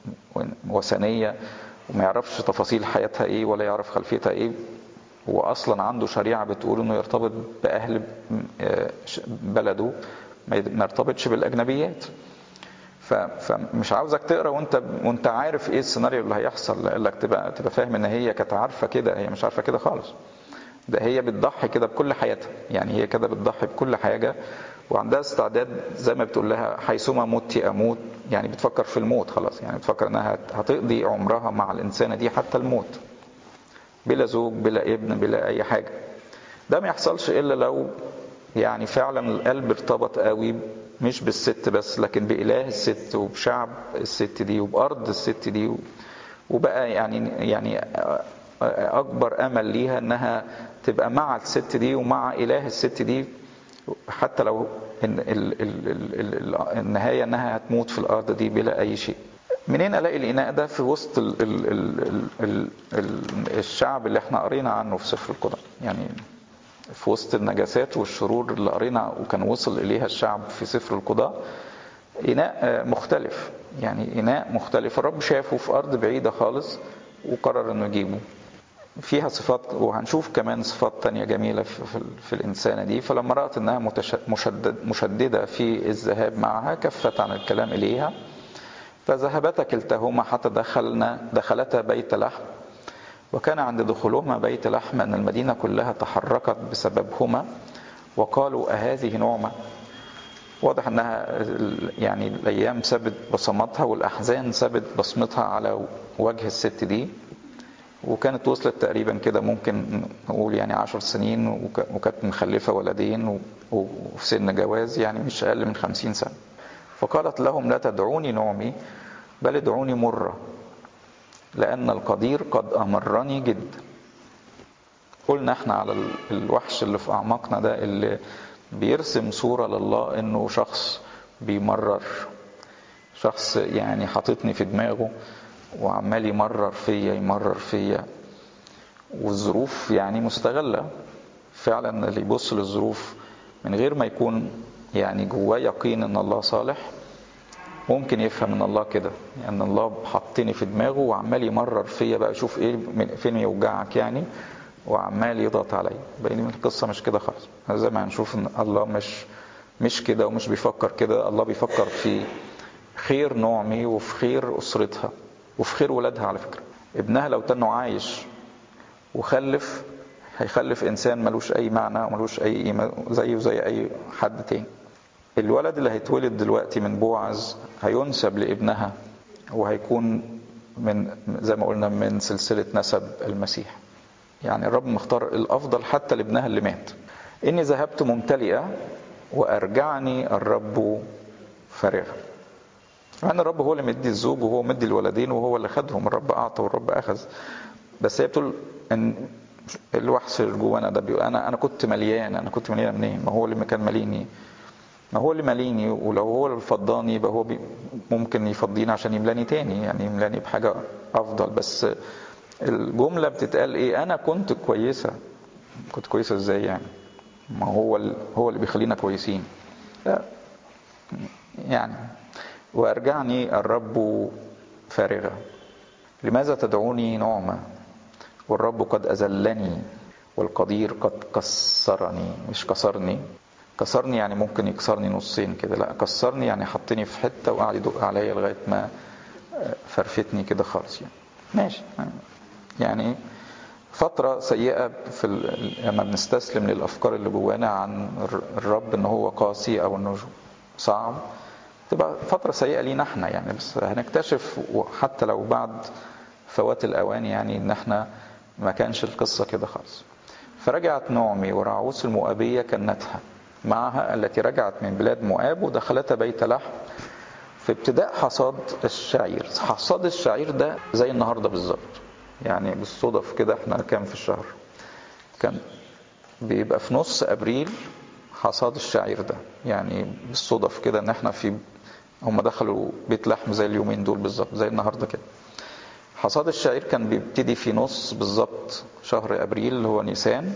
وثنيه وما يعرفش تفاصيل حياتها ايه ولا يعرف خلفيتها ايه واصلا عنده شريعه بتقول انه يرتبط باهل آه، ش- بلده ما يد- ما يرتبطش بالاجنبيات ف- فمش عاوزك تقرا وانت وانت عارف ايه السيناريو اللي هيحصل لك تبقى تبقى فاهم ان هي كانت عارفه كده هي مش عارفه كده خالص ده هي بتضحي كده بكل حياتها يعني هي كده بتضحي بكل حاجه وعندها استعداد زي ما بتقول لها حيثما مت اموت يعني بتفكر في الموت خلاص يعني بتفكر انها هت- هتقضي عمرها مع الانسانه دي حتى الموت بلا زوج بلا ابن بلا اي حاجه ده ما يحصلش الا لو يعني فعلا القلب ارتبط قوي مش بالست بس لكن باله الست وبشعب الست دي وبارض الست دي وبقى يعني يعني اكبر امل ليها انها تبقى مع الست دي ومع اله الست دي حتى لو إن ال- ال- ال- ال- النهايه انها هتموت في الارض دي بلا اي شيء منين الاقي الاناء ده في وسط ال ال ال ال ال ال الشعب اللي احنا قرينا عنه في سفر القدر يعني في وسط النجاسات والشرور اللي قرينا وكان وصل اليها الشعب في سفر القضاء اناء مختلف يعني اناء مختلف الرب شافه في ارض بعيده خالص وقرر انه يجيبه فيها صفات وهنشوف كمان صفات تانية جميلة في, في, في الإنسانة دي فلما رأت أنها متش- مشدد مشددة في الذهاب معها كفت عن الكلام إليها فذهبتا كلتاهما حتى دخلنا دخلتا بيت لحم وكان عند دخولهما بيت لحم أن المدينة كلها تحركت بسببهما وقالوا أهذه نعمة واضح أنها ال- يعني الأيام سابت بصماتها والأحزان سابت بصمتها على وجه الست دي وكانت وصلت تقريبا كده ممكن نقول يعني عشر سنين وك- وكانت مخلفة ولدين و- وفي سن جواز يعني مش أقل من خمسين سنة فقالت لهم لا تدعوني نعمي بل ادعوني مرة لأن القدير قد أمرني جدا قلنا احنا على الوحش اللي في اعماقنا ده اللي بيرسم صورة لله انه شخص بيمرر شخص يعني حاططني في دماغه وعمال يمرر فيا يمرر فيا والظروف يعني مستغلة فعلا اللي يبص للظروف من غير ما يكون يعني جواه يقين ان الله صالح ممكن يفهم ان الله كده ان يعني الله حطني في دماغه وعمال يمرر فيا بقى يشوف ايه فين يوجعك يعني وعمال يضغط عليا بين القصه مش كده خالص زي ما هنشوف ان الله مش مش كده ومش بيفكر كده الله بيفكر في خير نعمي وفي خير اسرتها وفي خير ولادها على فكره ابنها لو تنه عايش وخلف هيخلف انسان ملوش اي معنى وملوش اي قيمه زيه زي اي حد تاني الولد اللي هيتولد دلوقتي من بوعز هينسب لابنها وهيكون من زي ما قلنا من سلسله نسب المسيح يعني الرب مختار الافضل حتى لابنها اللي مات اني ذهبت ممتلئه وارجعني الرب فارغه مع الرب هو اللي مدي الزوج وهو مدي الولدين وهو اللي خدهم الرب اعطى والرب اخذ بس هي بتقول ان الوحش اللي جوانا ده بيقول انا انا كنت مليان انا كنت مليان منين ما هو اللي كان ماليني ما هو اللي ماليني ولو هو اللي فضاني يبقى هو بي ممكن يفضيني عشان يملاني تاني يعني يملاني بحاجه افضل بس الجمله بتتقال ايه انا كنت كويسه كنت كويسه ازاي يعني ما هو هو اللي بيخلينا كويسين لا يعني وارجعني الرب فارغه لماذا تدعوني نعمه والرب قد اذلني والقدير قد كسرني مش كسرني كسرني يعني ممكن يكسرني نصين كده لا كسرني يعني حطني في حته وقعد يدق عليا لغايه ما فرفتني كده خالص يعني ماشي يعني فترة سيئة في لما بنستسلم للأفكار اللي جوانا عن الرب إن هو قاسي أو إنه صعب تبقى فترة سيئة لينا احنا يعني بس هنكتشف حتى لو بعد فوات الأوان يعني إن احنا ما كانش القصة كده خالص فرجعت نعمي وراعوس المؤابية كنتها معها التي رجعت من بلاد مؤاب ودخلتها بيت لحم في ابتداء حصاد الشعير حصاد الشعير ده زي النهاردة بالظبط يعني بالصدف كده احنا كام في الشهر كان بيبقى في نص ابريل حصاد الشعير ده يعني بالصدف كده ان احنا في هم دخلوا بيت لحم زي اليومين دول بالظبط زي النهارده كده حصاد الشعير كان بيبتدي في نص بالظبط شهر ابريل اللي هو نيسان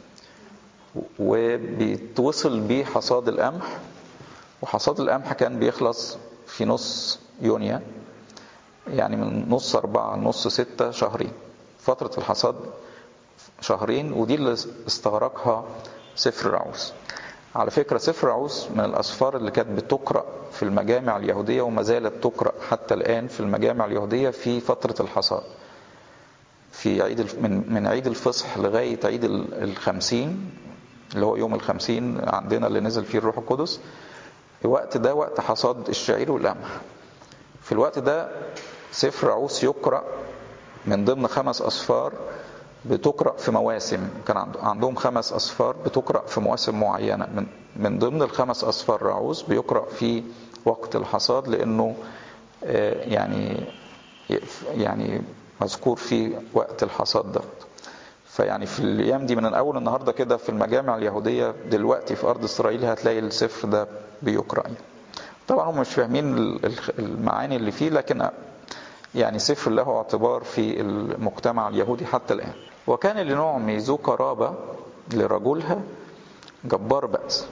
وبيتوصل بيه حصاد القمح وحصاد القمح كان بيخلص في نص يونيو يعني من نص أربعة نص ستة شهرين فترة الحصاد شهرين ودي اللي استغرقها سفر رعوس على فكرة سفر رعوس من الأسفار اللي كانت بتقرأ في المجامع اليهودية وما زالت تقرأ حتى الآن في المجامع اليهودية في فترة الحصاد في عيد من من عيد الفصح لغاية عيد الخمسين اللي هو يوم الخمسين عندنا اللي نزل فيه الروح القدس الوقت ده وقت حصاد الشعير والقمح في الوقت ده سفر عوس يقرأ من ضمن خمس أسفار بتقرأ في مواسم كان عندهم خمس أسفار بتقرأ في مواسم معينة من, من ضمن الخمس أسفار رعوز بيقرأ في وقت الحصاد لأنه يعني يعني مذكور في وقت الحصاد ده فيعني في الايام دي من اول النهارده كده في المجامع اليهوديه دلوقتي في ارض اسرائيل هتلاقي السفر ده بيقرا يعني. طبعا هم مش فاهمين المعاني اللي فيه لكن يعني سفر له اعتبار في المجتمع اليهودي حتى الان وكان لنعمي ذو قرابه لرجلها جبار بأس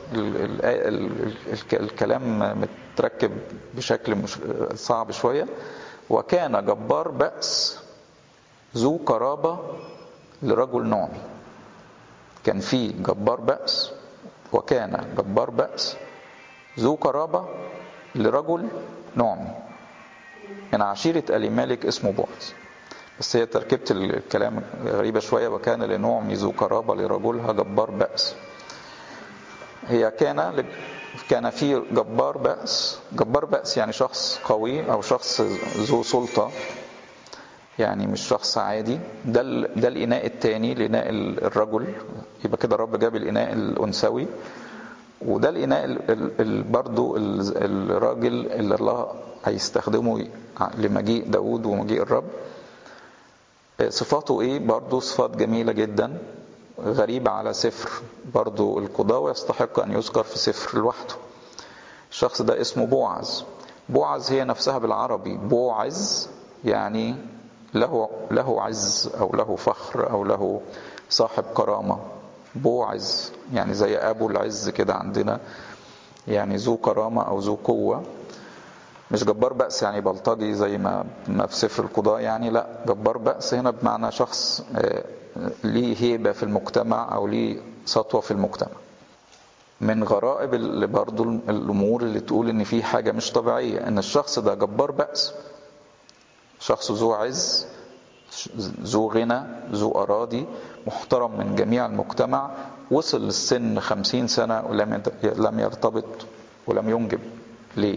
الكلام متركب بشكل مش صعب شوية وكان جبار بأس ذو قرابة لرجل نعمي كان في جبار بأس وكان جبار بأس ذو قرابة لرجل نعمي من عشيرة ألي مالك اسمه بوعز بس هي تركيبة الكلام غريبة شوية وكان لنعمي ذو قرابة لرجلها جبار بأس هي كان كان في جبار بأس جبار بأس يعني شخص قوي أو شخص ذو سلطة يعني مش شخص عادي ده ده الإناء الثاني لإناء الرجل يبقى كده الرب جاب الإناء الأنثوي وده الإناء برضو الراجل اللي الله هيستخدمه لمجيء داود ومجيء الرب صفاته ايه برضو صفات جميلة جدا غريب على سفر برضو القضاء ويستحق أن يذكر في سفر لوحده الشخص ده اسمه بوعز بوعز هي نفسها بالعربي بوعز يعني له له عز او له فخر او له صاحب كرامه بوعز يعني زي ابو العز كده عندنا يعني ذو كرامه او ذو قوه مش جبار بأس يعني بلطجي زي ما ما في سفر القضاء يعني لا جبار بأس هنا بمعنى شخص ليه هيبة في المجتمع أو ليه سطوة في المجتمع من غرائب اللي برضو الأمور اللي تقول إن في حاجة مش طبيعية إن الشخص ده جبار بأس شخص ذو عز ذو غنى ذو أراضي محترم من جميع المجتمع وصل للسن خمسين سنة ولم لم يرتبط ولم ينجب ليه؟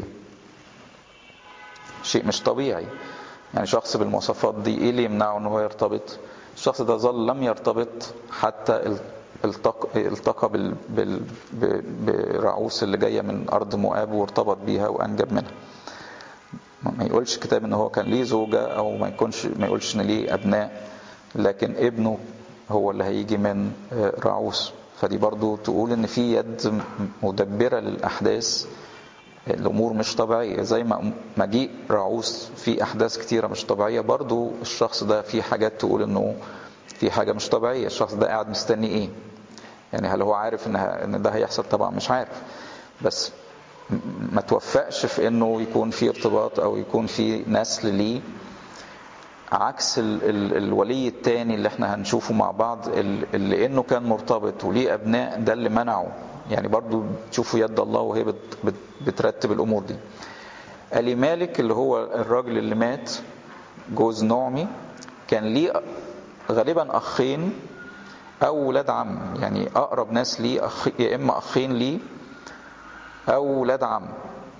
شيء مش طبيعي يعني شخص بالمواصفات دي ايه اللي يمنعه ان هو يرتبط الشخص ده ظل لم يرتبط حتى التقى, التقى بال... بال... برعوس اللي جايه من ارض مؤاب وارتبط بيها وانجب منها ما يقولش الكتاب ان هو كان ليه زوجه او ما يكونش ما يقولش ان ليه ابناء لكن ابنه هو اللي هيجي من رعوس فدي برضو تقول ان في يد مدبره للاحداث الامور مش طبيعيه زي ما مجيء رعوس في احداث كتيره مش طبيعيه برضو الشخص ده في حاجات تقول انه في حاجه مش طبيعيه الشخص ده قاعد مستني ايه يعني هل هو عارف ان ان ده هيحصل طبعا مش عارف بس ما توفقش في انه يكون في ارتباط او يكون في نسل ليه عكس ال ال الولي التاني اللي احنا هنشوفه مع بعض اللي انه كان مرتبط وليه ابناء ده اللي منعه يعني برضو تشوفوا يد الله وهي بت بت بترتب الامور دي ألي مالك اللي هو الراجل اللي مات جوز نعمي كان ليه غالبا اخين او ولاد عم يعني اقرب ناس ليه أخ يا اما اخين ليه او ولاد عم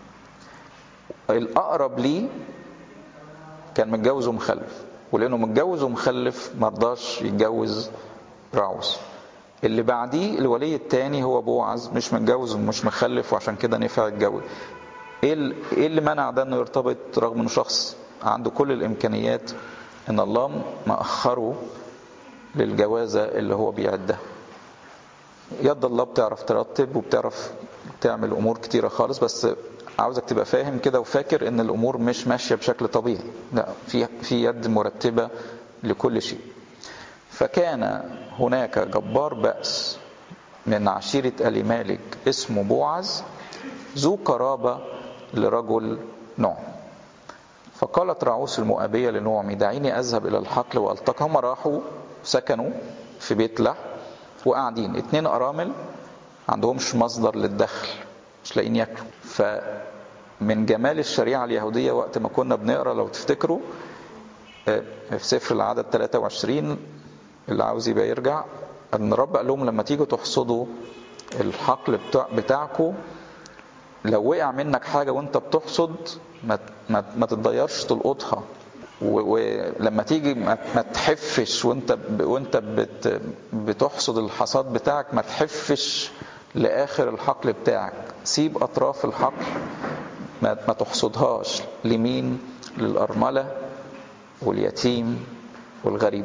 الاقرب ليه كان متجوز ومخلف ولانه متجوز ومخلف مرضاش يتجوز رعوس اللي بعديه الولي التاني هو بوعز مش متجوز ومش مخلف وعشان كده نفع يتجوز ايه اللي منع ده انه يرتبط رغم انه شخص عنده كل الامكانيات ان الله مأخره للجوازة اللي هو بيعدها يد الله بتعرف ترتب وبتعرف تعمل امور كتيرة خالص بس عاوزك تبقى فاهم كده وفاكر ان الامور مش ماشية بشكل طبيعي لا في في يد مرتبة لكل شيء فكان هناك جبار بأس من عشيرة آل مالك اسمه بوعز ذو قرابة لرجل نوع فقالت رعوس المؤابية لنعمي دعيني أذهب إلى الحقل وألتقي هم راحوا سكنوا في بيت لح وقاعدين اتنين أرامل عندهمش مصدر للدخل مش لاقيين ياكلوا فمن جمال الشريعة اليهودية وقت ما كنا بنقرا لو تفتكروا في سفر العدد 23 اللي عاوز يبقى يرجع ان الرب قال لهم لما تيجوا تحصدوا الحقل بتاع بتاعكم لو وقع منك حاجه وانت بتحصد ما ما, ما تتضيرش تلقطها ولما تيجي ما, ما تحفش وانت وانت بت بتحصد الحصاد بتاعك ما تحفش لاخر الحقل بتاعك سيب اطراف الحقل ما, ما تحصدهاش لمين للارمله واليتيم والغريب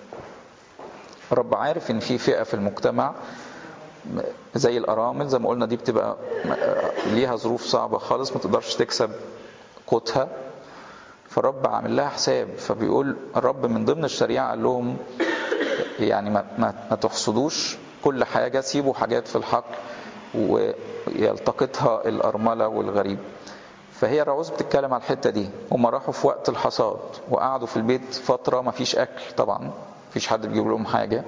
رب عارف ان في فئه في المجتمع زي الارامل زي ما قلنا دي بتبقى ليها ظروف صعبه خالص ما تقدرش تكسب قوتها فالرب عامل لها حساب فبيقول الرب من ضمن الشريعه قال لهم يعني ما, ما, ما تحصدوش كل حاجه سيبوا حاجات في الحقل ويلتقطها الارمله والغريب فهي الرعوز بتتكلم على الحته دي هم راحوا في وقت الحصاد وقعدوا في البيت فتره ما فيش اكل طبعا مفيش حد بيجيب لهم حاجه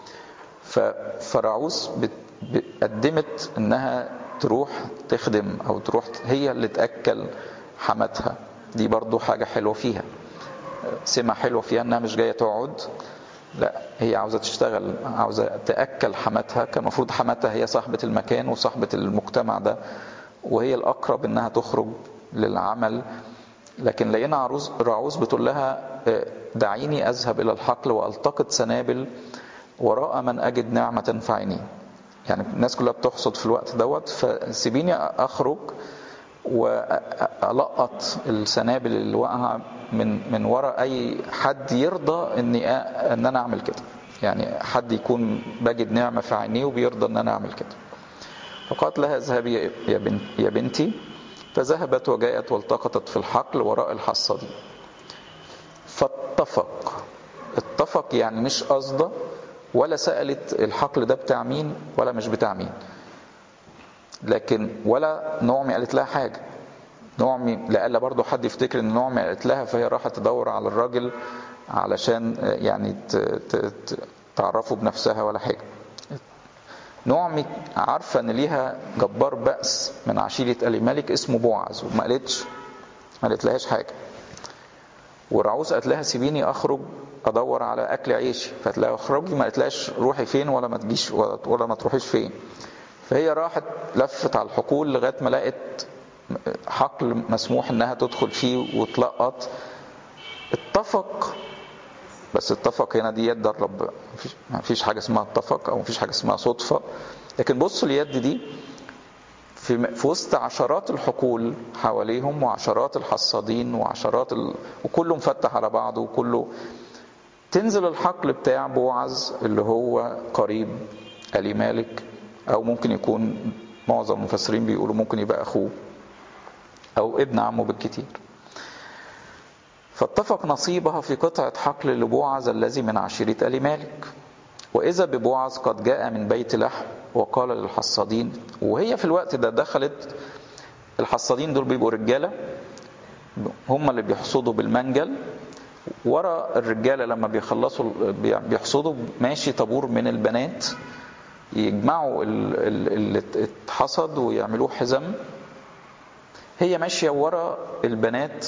فرعوس قدمت انها تروح تخدم او تروح هي اللي تاكل حماتها دي برضو حاجه حلوه فيها سمه حلوه فيها انها مش جايه تقعد لا هي عاوزه تشتغل عاوزه تاكل حماتها كان المفروض حماتها هي صاحبه المكان وصاحبه المجتمع ده وهي الاقرب انها تخرج للعمل لكن لقينا عروس رعوز بتقول لها دعيني اذهب الى الحقل والتقط سنابل وراء من اجد نعمه فعيني يعني الناس كلها بتحصد في الوقت دوت فسيبيني اخرج والقط السنابل اللي واقعه من من وراء اي حد يرضى اني ان انا اعمل كده يعني حد يكون بجد نعمة في عينيه وبيرضى ان انا اعمل كده فقالت لها اذهبي يا, بنت يا بنتي فذهبت وجاءت والتقطت في الحقل وراء الحصادين فاتفق اتفق يعني مش قصده ولا سألت الحقل ده بتاع مين ولا مش بتاع مين لكن ولا نعمي قالت لها حاجة نعمي لألا برضو حد يفتكر ان نعمي قالت لها فهي راحت تدور على الراجل علشان يعني تعرفه بنفسها ولا حاجة نعمي عارفة ان ليها جبار بأس من عشيرة آل ملك اسمه بوعز وما قالتش ما قالت لهاش حاجة ورعوز قالت لها سيبيني اخرج ادور على اكل عيشي فقالت لها اخرجي ما قالتلاش روحي فين ولا ما تجيش ولا ما تروحيش فين فهي راحت لفت على الحقول لغايه ما لقت حقل مسموح انها تدخل فيه وتلقط اتفق بس اتفق هنا دي يد الرب ما فيش حاجه اسمها اتفق او ما فيش حاجه اسمها صدفه لكن بصوا اليد دي في, في وسط عشرات الحقول حواليهم وعشرات الحصادين وعشرات ال... وكله مفتح على بعضه وكله تنزل الحقل بتاع بوعز اللي هو قريب ألي مالك أو ممكن يكون معظم المفسرين بيقولوا ممكن يبقى أخوه أو ابن عمه بالكتير فاتفق نصيبها في قطعة حقل لبوعز الذي من عشيرة ألي مالك وإذا ببوعز قد جاء من بيت لحم وقال للحصادين وهي في الوقت ده دخلت الحصادين دول بيبقوا رجالة هم اللي بيحصدوا بالمنجل ورا الرجالة لما بيخلصوا بيحصدوا ماشي طابور من البنات يجمعوا اللي اتحصد ويعملوه حزم هي ماشية ورا البنات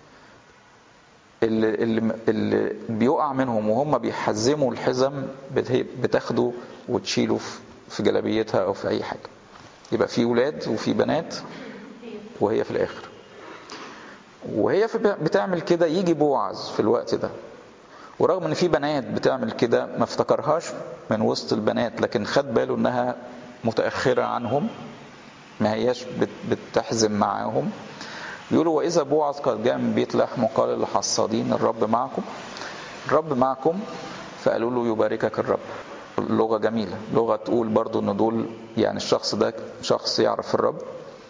اللي, اللي, اللي بيقع منهم وهم بيحزموا الحزم بتاخده وتشيله في جلابيتها او في اي حاجه يبقى في ولاد وفي بنات وهي في الاخر وهي في بتعمل كده يجي بوعز في الوقت ده ورغم ان في بنات بتعمل كده ما افتكرهاش من وسط البنات لكن خد باله انها متاخره عنهم ما هياش بتحزم معاهم بيقولوا واذا بوعز قد جاء من بيت لحم وقال للحصادين الرب معكم الرب معكم فقالوا له يباركك الرب لغة جميلة لغة تقول برضو ان دول يعني الشخص ده شخص يعرف الرب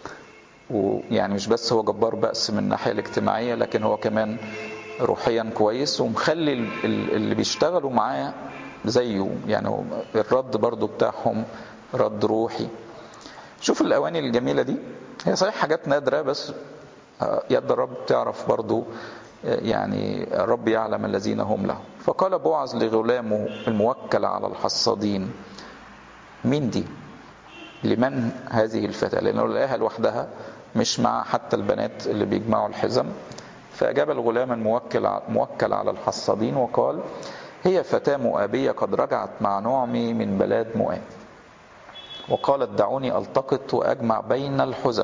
ويعني مش بس هو جبار بأس من الناحية الاجتماعية لكن هو كمان روحيا كويس ومخلي اللي بيشتغلوا معاه زيه يعني الرد برضو بتاعهم رد روحي شوف الأواني الجميلة دي هي صحيح حاجات نادرة بس يد الرب تعرف برضو يعني الرب يعلم الذين هم له فقال بوعز لغلامه الموكل على الحصادين مين دي لمن هذه الفتاة لأنه لقاها لوحدها مش مع حتى البنات اللي بيجمعوا الحزم فأجاب الغلام الموكل موكل على الحصادين وقال هي فتاة مؤابية قد رجعت مع نعمي من بلاد مؤاب وقالت دعوني ألتقط وأجمع بين الحزم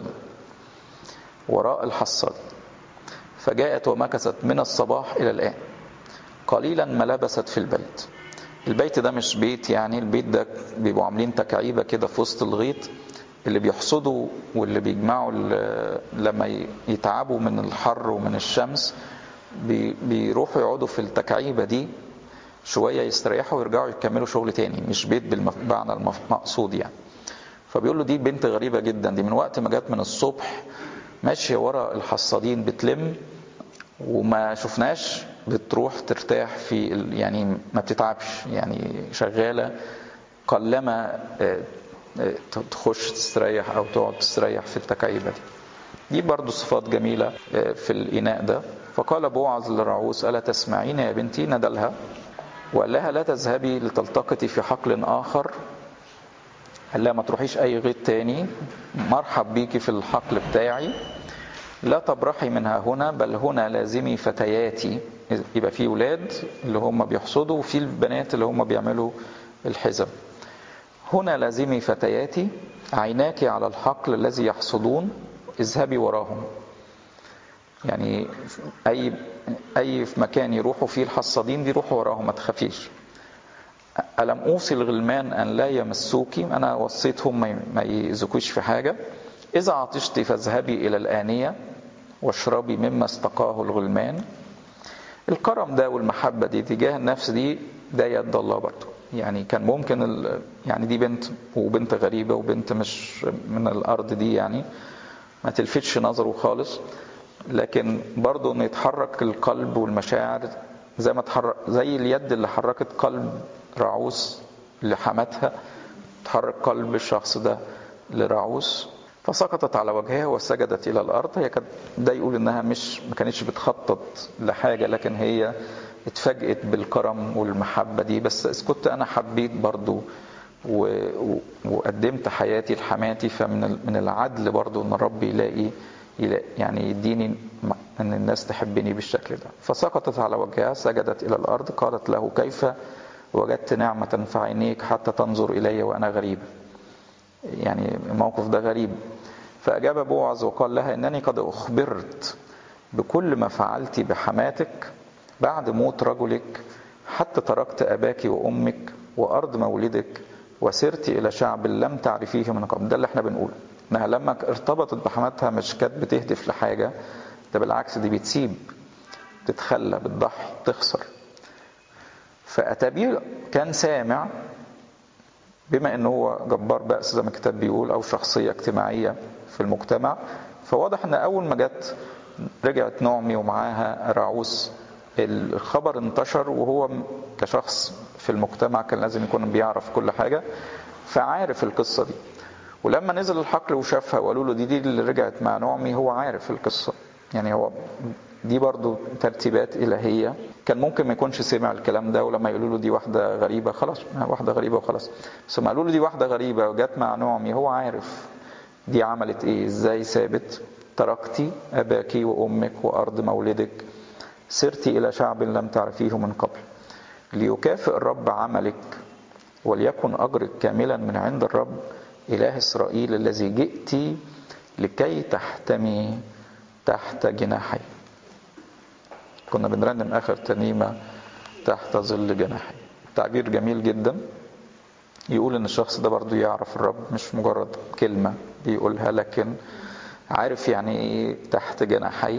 وراء الحصاد فجاءت ومكثت من الصباح إلى الآن قليلا ما لبست في البيت البيت ده مش بيت يعني البيت ده بيبقوا عاملين تكعيبة كده في وسط الغيط اللي بيحصدوا واللي بيجمعوا لما يتعبوا من الحر ومن الشمس بيروحوا يقعدوا في التكعيبة دي شوية يستريحوا ويرجعوا يكملوا شغل تاني مش بيت بالمعنى المقصود يعني فبيقول له دي بنت غريبة جدا دي من وقت ما جت من الصبح ماشية ورا الحصادين بتلم وما شفناش بتروح ترتاح في يعني ما بتتعبش يعني شغالة قلما تخش تستريح أو تقعد تستريح في التكعيبة دي دي برضو صفات جميلة في الإناء ده فقال بوعز للرعوس ألا تسمعين يا بنتي ندلها وقال لها لا تذهبي لتلتقطي في حقل آخر قال لها ما تروحيش أي غيط تاني مرحب بيكي في الحقل بتاعي لا تبرحي منها هنا بل هنا لازمي فتياتي يبقى في ولاد اللي هم بيحصدوا وفي البنات اللي هم بيعملوا الحزم هنا لازمي فتياتي عيناك على الحقل الذي يحصدون اذهبي وراهم يعني اي اي في مكان يروحوا فيه الحصادين دي روحوا وراهم ما تخافيش ألم أوصي الغلمان أن لا يمسوك أنا وصيتهم ما يأذكوش في حاجة إذا عطشت فاذهبي إلى الآنية واشربي مما استقاه الغلمان الكرم ده والمحبة دي تجاه النفس دي ده يد الله برضه يعني كان ممكن ال... يعني دي بنت وبنت غريبة وبنت مش من الأرض دي يعني ما تلفتش نظره خالص لكن برضه انه يتحرك القلب والمشاعر زي ما تحرك زي اليد اللي حركت قلب رعوس لحماتها تحرك قلب الشخص ده لرعوس فسقطت على وجهها وسجدت الى الارض هي كانت ده يقول انها مش ما كانتش بتخطط لحاجه لكن هي اتفاجئت بالكرم والمحبه دي بس اذ كنت انا حبيت برضو و... و... وقدمت حياتي لحماتي فمن من العدل برضو ان الرب يلاقي يلاقي يعني يديني ان الناس تحبني بالشكل ده فسقطت على وجهها سجدت الى الارض قالت له كيف وجدت نعمه في عينيك حتى تنظر الي وانا غريبه يعني الموقف ده غريب فأجاب بوعز وقال لها إنني قد أخبرت بكل ما فعلت بحماتك بعد موت رجلك حتى تركت أباك وأمك وأرض مولدك وسرت إلى شعب لم تعرفيه من قبل ده اللي احنا بنقوله إنها لما ارتبطت بحماتها مش كانت بتهدف لحاجة ده بالعكس دي بتسيب تتخلى بتضحي تخسر فأتابيه كان سامع بما ان هو جبار بأس زي ما الكتاب بيقول او شخصيه اجتماعيه في المجتمع فواضح ان اول ما جت رجعت نعمي ومعاها راعوس الخبر انتشر وهو كشخص في المجتمع كان لازم يكون بيعرف كل حاجه فعارف القصه دي ولما نزل الحقل وشافها وقالوا له دي دي اللي رجعت مع نعمي هو عارف القصه يعني هو دي برضو ترتيبات إلهية كان ممكن ما يكونش سمع الكلام ده ولما يقولوا له دي واحدة غريبة خلاص واحدة غريبة وخلاص بس لما قالوا له دي واحدة غريبة وجت مع نعمي هو عارف دي عملت ايه ازاي سابت تركتي أباك وأمك وأرض مولدك سرت إلى شعب لم تعرفيه من قبل ليكافئ الرب عملك وليكن أجرك كاملا من عند الرب إله إسرائيل الذي جئت لكي تحتمي تحت جناحي كنا بنرنم اخر ترنيمه تحت ظل جناحي تعبير جميل جدا يقول ان الشخص ده برضو يعرف الرب مش مجرد كلمه بيقولها لكن عارف يعني ايه تحت جناحي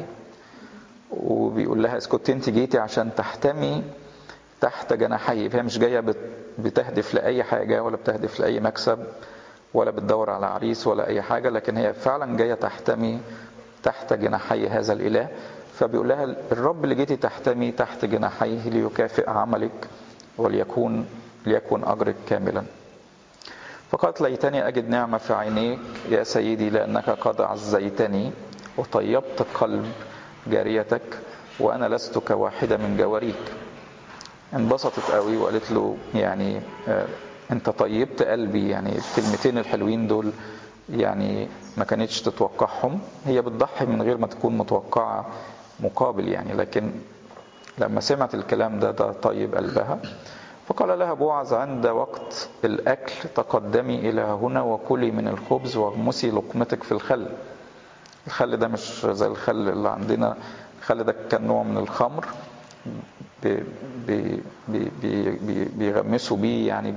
وبيقول لها اذ كنت انت جيتي عشان تحتمي تحت جناحي فهي مش جايه بتهدف لاي حاجه ولا بتهدف لاي مكسب ولا بتدور على عريس ولا اي حاجه لكن هي فعلا جايه تحتمي تحت جناحي هذا الاله فبيقول لها الرب اللي جيتي تحتمي تحت جناحيه ليكافئ عملك وليكون ليكن اجرك كاملا فقالت ليتني اجد نعمه في عينيك يا سيدي لانك قد عزيتني وطيبت قلب جاريتك وانا لست كواحده من جواريك انبسطت قوي وقالت له يعني آه انت طيبت قلبي يعني الكلمتين الحلوين دول يعني ما كانتش تتوقعهم هي بتضحي من غير ما تكون متوقعه مقابل يعني لكن لما سمعت الكلام ده ده طيب قلبها فقال لها بوعز عند وقت الأكل تقدمي إلى هنا وكلي من الخبز واغمسي لقمتك في الخل الخل ده مش زي الخل اللي عندنا الخل ده كان نوع من الخمر بي بي بي بي بيغمسوا بيه يعني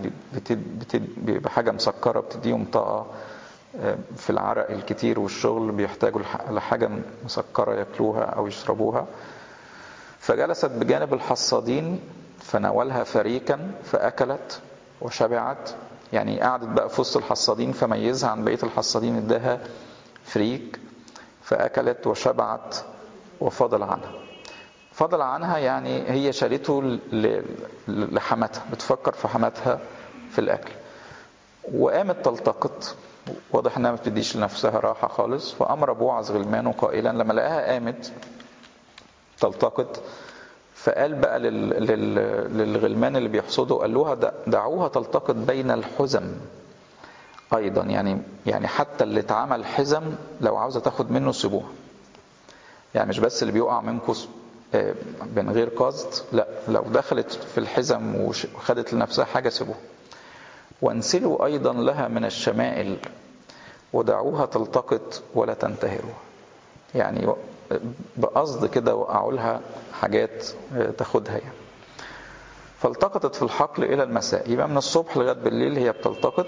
بحاجة مسكرة بتديهم طاقة في العرق الكتير والشغل بيحتاجوا لحاجة مسكرة ياكلوها أو يشربوها فجلست بجانب الحصادين فناولها فريكا فأكلت وشبعت يعني قعدت بقى في وسط الحصادين فميزها عن بقية الحصادين اداها فريك فأكلت وشبعت وفضل عنها فضل عنها يعني هي شالته لحماتها بتفكر في حماتها في الأكل وقامت تلتقط واضح انها ما بتديش لنفسها راحه خالص فامر بوعز غلمانه قائلا لما لقاها قامت تلتقط فقال بقى لل... لل... للغلمان اللي بيحصدوا قال لها دعوها تلتقط بين الحزم ايضا يعني يعني حتى اللي اتعمل حزم لو عاوزه تاخد منه سيبوها يعني مش بس اللي بيقع منكم من غير قصد لا لو دخلت في الحزم وخدت لنفسها حاجه سيبوها وانسلوا ايضا لها من الشمائل ودعوها تلتقط ولا تنتهروا يعني بقصد كده وقعوا لها حاجات تاخدها يعني فالتقطت في الحقل الى المساء يبقى من الصبح لغايه بالليل هي بتلتقط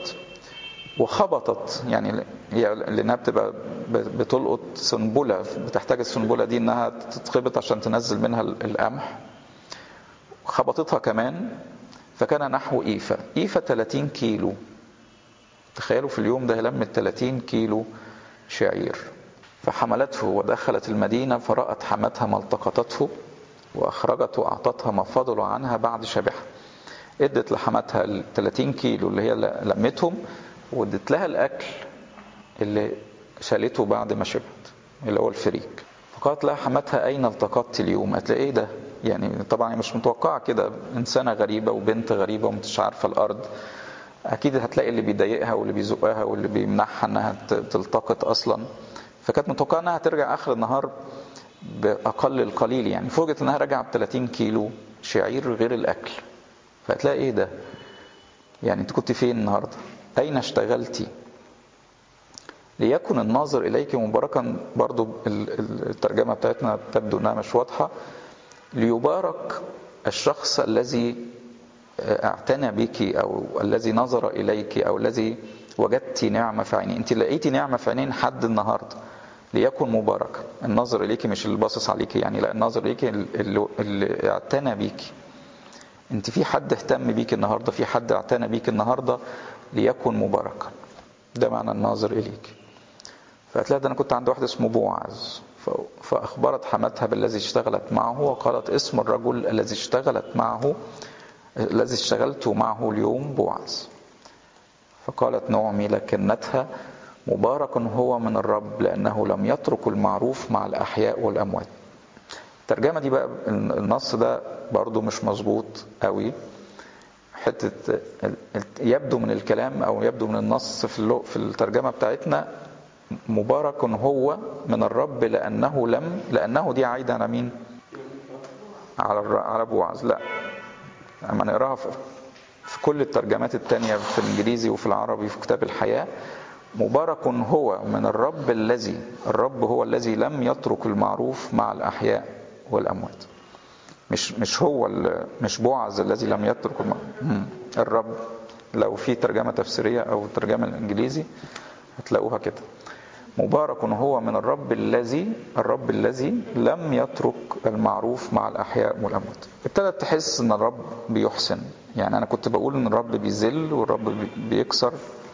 وخبطت يعني هي لانها بتبقى بتلقط سنبله بتحتاج السنبله دي انها تتخبط عشان تنزل منها القمح خبطتها كمان فكان نحو إيفا إيفا 30 كيلو تخيلوا في اليوم ده لمت 30 كيلو شعير فحملته ودخلت المدينة فرأت حمتها ما التقطته وأخرجته وأعطتها ما فضلوا عنها بعد شبعها ادت لحمتها ال 30 كيلو اللي هي لمتهم وادت لها الأكل اللي شالته بعد ما شبعت اللي هو الفريك فقالت لها حمتها أين التقطت اليوم قالت لها إيه ده يعني طبعا مش متوقعة كده إنسانة غريبة وبنت غريبة ومش عارفة الأرض أكيد هتلاقي اللي بيضايقها واللي بيزقها واللي بيمنعها إنها تلتقط أصلا فكانت متوقعة إنها ترجع آخر النهار بأقل القليل يعني فوجئت إنها راجعة ب 30 كيلو شعير غير الأكل فهتلاقي إيه ده يعني أنت كنت فين النهاردة أين اشتغلتي ليكن الناظر إليك مباركا برضو الترجمة بتاعتنا تبدو أنها مش واضحة ليبارك الشخص الذي اعتنى بك أو الذي نظر إليك أو الذي وجدت نعمة في عينيه أنت لقيتي نعمة في عينين حد النهاردة ليكن مبارك الناظر إليك مش اللي باصص عليك يعني لا الناظر إليك اللي, اللي اعتنى بيك أنت في حد اهتم بيك النهاردة في حد اعتنى بيك النهاردة ليكن مباركا ده معنى الناظر إليك فهتلاقي ده أنا كنت عند واحد اسمه بوعز فأخبرت حماتها بالذي اشتغلت معه وقالت اسم الرجل الذي اشتغلت معه الذي اشتغلت معه اليوم بوعز فقالت نعمي لكنتها مبارك هو من الرب لأنه لم يترك المعروف مع الأحياء والأموات الترجمة دي بقى النص ده برضو مش مظبوط قوي حتة يبدو من الكلام أو يبدو من النص في في الترجمة بتاعتنا مبارك هو من الرب لأنه لم لأنه دي عايدة على مين؟ على على بوعز لا لما نقراها في كل الترجمات التانية في الإنجليزي وفي العربي في كتاب الحياة مبارك هو من الرب الذي الرب هو الذي لم يترك المعروف مع الأحياء والأموات مش مش هو مش بوعز الذي لم يترك المعروف الرب لو في ترجمة تفسيرية أو ترجمة الإنجليزي هتلاقوها كده مبارك هو من الرب الذي الرب الذي لم يترك المعروف مع الأحياء والأموات ابتدت تحس ان الرب بيحسن يعني انا كنت بقول ان الرب بيذل والرب بيكسر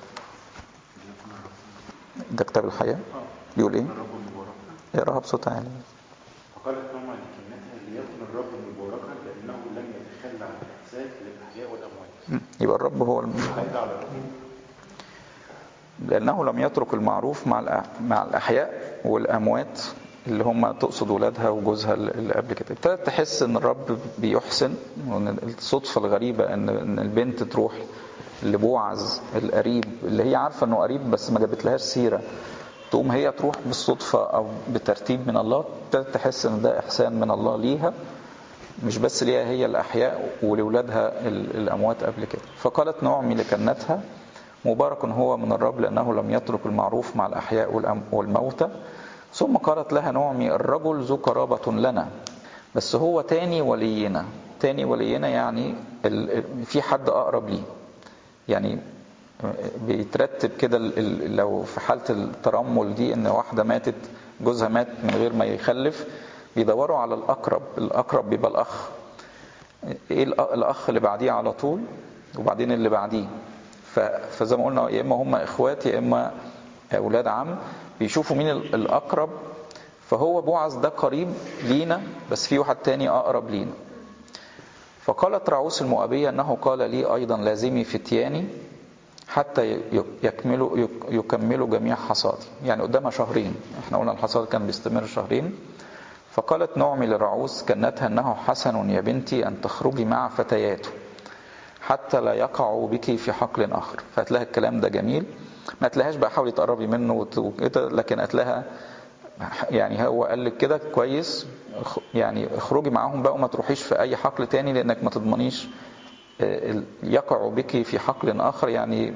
ده كتاب الحياة بيقول ايه اقراها بصوت عالي فقالت نعمة لكنتها ليكن الرب مباركا لأنه لم يتخلى عن الإحساس للأحياء والأموات يبقى الرب هو الم... هيدا على الرب لأنه لم يترك المعروف مع مع الأحياء والأموات اللي هم تقصد ولادها وجوزها اللي قبل كده ابتدت تحس ان الرب بيحسن وان الصدفة الغريبة ان ان البنت تروح لبوعز القريب اللي هي عارفة انه قريب بس ما جابتلهاش سيرة تقوم هي تروح بالصدفة او بترتيب من الله ابتدت تحس ان ده احسان من الله ليها مش بس ليها هي الأحياء ولولادها الأموات قبل كده فقالت نعمي لكنتها مبارك هو من الرب لأنه لم يترك المعروف مع الأحياء والموتى ثم قالت لها نعمي الرجل ذو قرابة لنا بس هو تاني ولينا تاني ولينا يعني في حد أقرب ليه يعني بيترتب كده لو في حالة الترمل دي ان واحدة ماتت جوزها مات من غير ما يخلف بيدوروا على الأقرب الأقرب بيبقى الأخ ايه الأخ اللي بعديه على طول وبعدين اللي بعديه فزي ما قلنا يا إما هم إخوات يا إما أولاد عم بيشوفوا مين الأقرب فهو بوعز ده قريب لينا بس في واحد تاني أقرب لينا فقالت رعوس المؤبية أنه قال لي أيضا لازمي فتياني حتى يكملوا يكملوا جميع حصادي يعني قدامها شهرين احنا قلنا الحصاد كان بيستمر شهرين فقالت نعمي لرعوس كنتها أنه حسن يا بنتي أن تخرجي مع فتياته حتى لا يقعوا بك في حقل آخر فهتلاقي الكلام ده جميل ما تلاقيهاش بقى حاولي تقربي منه وكده لكن هتلاقيها يعني هو قال لك كده كويس يعني اخرجي معاهم بقى وما تروحيش في اي حقل تاني لانك ما تضمنيش يقع بك في حقل اخر يعني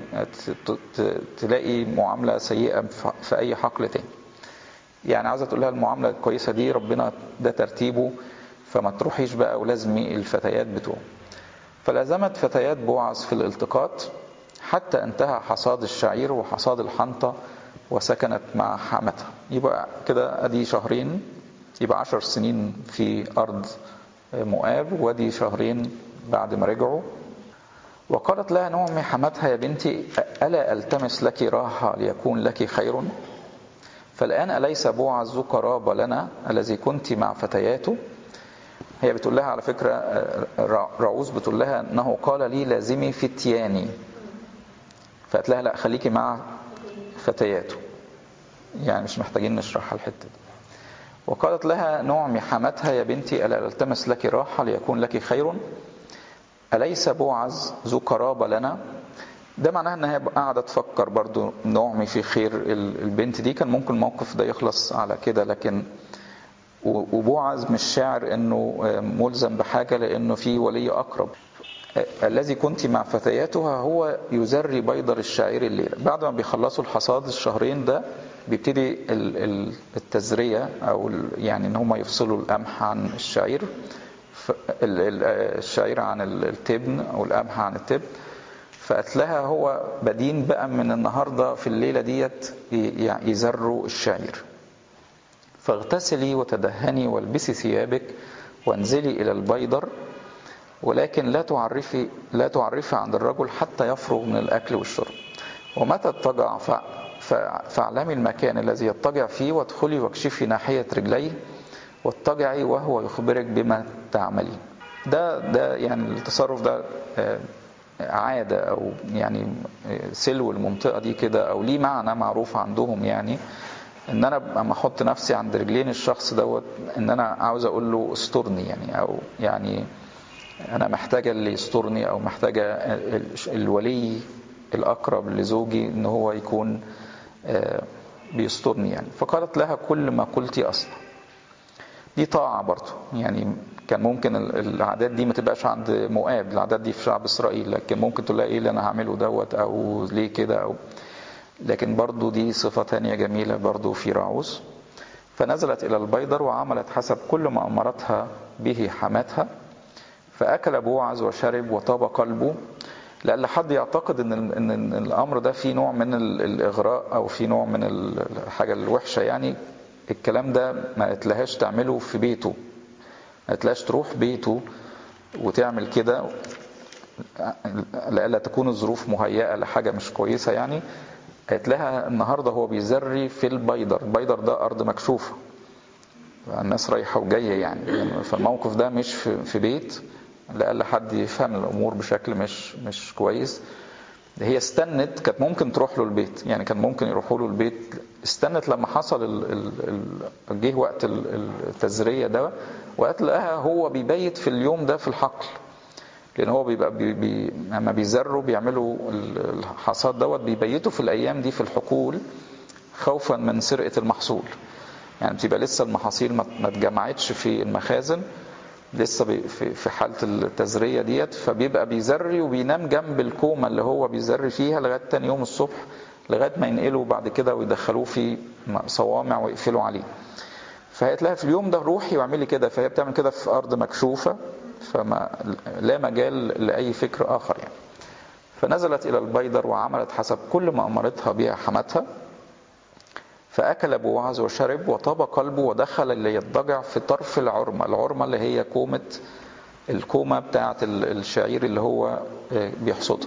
تلاقي معامله سيئه في اي حقل تاني يعني عاوزه تقول لها المعامله الكويسه دي ربنا ده ترتيبه فما تروحيش بقى ولازمي الفتيات بتوعه فلازمت فتيات بوعز في الالتقاط حتى انتهى حصاد الشعير وحصاد الحنطة وسكنت مع حمتها يبقى كده ادي شهرين يبقى عشر سنين في ارض مؤاب وادي شهرين بعد ما رجعوا وقالت لها نعمي حمتها يا بنتي ألا ألتمس لك راحة ليكون لك خير فالآن أليس بوعز ذو قرابة لنا الذي كنت مع فتياته هي بتقول لها على فكرة رعوز بتقول لها أنه قال لي لازمي فتياني فقالت لها لا خليكي مع فتياته يعني مش محتاجين نشرحها الحتة دي وقالت لها نعمي حمتها يا بنتي ألا التمس لك راحة ليكون لك خير أليس بوعز ذو قرابة لنا ده معناها انها قاعدة تفكر برضو نعمي في خير البنت دي كان ممكن الموقف ده يخلص على كده لكن وبوعز مش شاعر انه ملزم بحاجة لانه في ولي اقرب الذي كنت مع فتياتها هو يزري بيضر الشاعر الليلة بعد ما بيخلصوا الحصاد الشهرين ده بيبتدي التزرية او يعني ان هم يفصلوا القمح عن الشعير الشعير عن التبن او القمح عن التبن فقالت لها هو بدين بقى من النهارده في الليله ديت يزروا الشعير فاغتسلي وتدهني والبسي ثيابك وانزلي الى البيدر ولكن لا تعرفي لا تعرفي عند الرجل حتى يفرغ من الاكل والشرب ومتى اضطجع فاعلمي المكان الذي يضطجع فيه وادخلي واكشفي ناحيه رجليه واضطجعي وهو يخبرك بما تعملين ده ده يعني التصرف ده عاده او يعني سلو المنطقه دي كده او ليه معنى معروف عندهم يعني ان انا اما احط نفسي عند رجلين الشخص دوت ان انا عاوز اقول له استرني يعني او يعني انا محتاجه اللي يسترني او محتاجه الولي الاقرب لزوجي ان هو يكون بيسترني يعني فقالت لها كل ما قلتي اصلا دي طاعة برضه يعني كان ممكن العادات دي ما تبقاش عند مؤاب العادات دي في شعب اسرائيل لكن ممكن تقول لها ايه اللي انا هعمله دوت او ليه كده او لكن برضه دي صفة تانية جميلة برضه في راعوس فنزلت إلى البيدر وعملت حسب كل ما أمرتها به حماتها فأكل بوعز وشرب وطاب قلبه لأن حد يعتقد إن, إن الأمر ده فيه نوع من الإغراء أو فيه نوع من الحاجة الوحشة يعني الكلام ده ما قتلهاش تعمله في بيته ما قتلهاش تروح بيته وتعمل كده لألا تكون الظروف مهيئة لحاجة مش كويسة يعني قالت لها النهاردة هو بيزري في البيدر البيدر ده أرض مكشوفة الناس رايحة وجاية يعني فالموقف ده مش في بيت لألا حد يفهم الأمور بشكل مش مش كويس هي استنت كانت ممكن تروح له البيت يعني كان ممكن يروحوا له البيت استنت لما حصل ال ال جه وقت التزريه ده وقالت لها هو بيبيت في اليوم ده في الحقل لان هو بيبقى بي بي لما بيزروا بيعملوا الحصاد دوت بيبيتوا في الايام دي في الحقول خوفا من سرقه المحصول يعني بتبقى لسه المحاصيل ما اتجمعتش في المخازن لسه في حالة التزرية ديت فبيبقى بيزري وبينام جنب الكومة اللي هو بيزري فيها لغاية تاني يوم الصبح لغاية ما ينقلوا بعد كده ويدخلوه في صوامع ويقفلوا عليه فهي لها في اليوم ده روحي واعملي كده فهي بتعمل كده في أرض مكشوفة فما لا مجال لأي فكر آخر يعني فنزلت إلى البيدر وعملت حسب كل ما أمرتها بها حماتها فأكل بوعز وشرب وطاب قلبه ودخل ليضطجع في طرف العرمة العرمة اللي هي كومة الكومة بتاعة الشعير اللي هو بيحصدها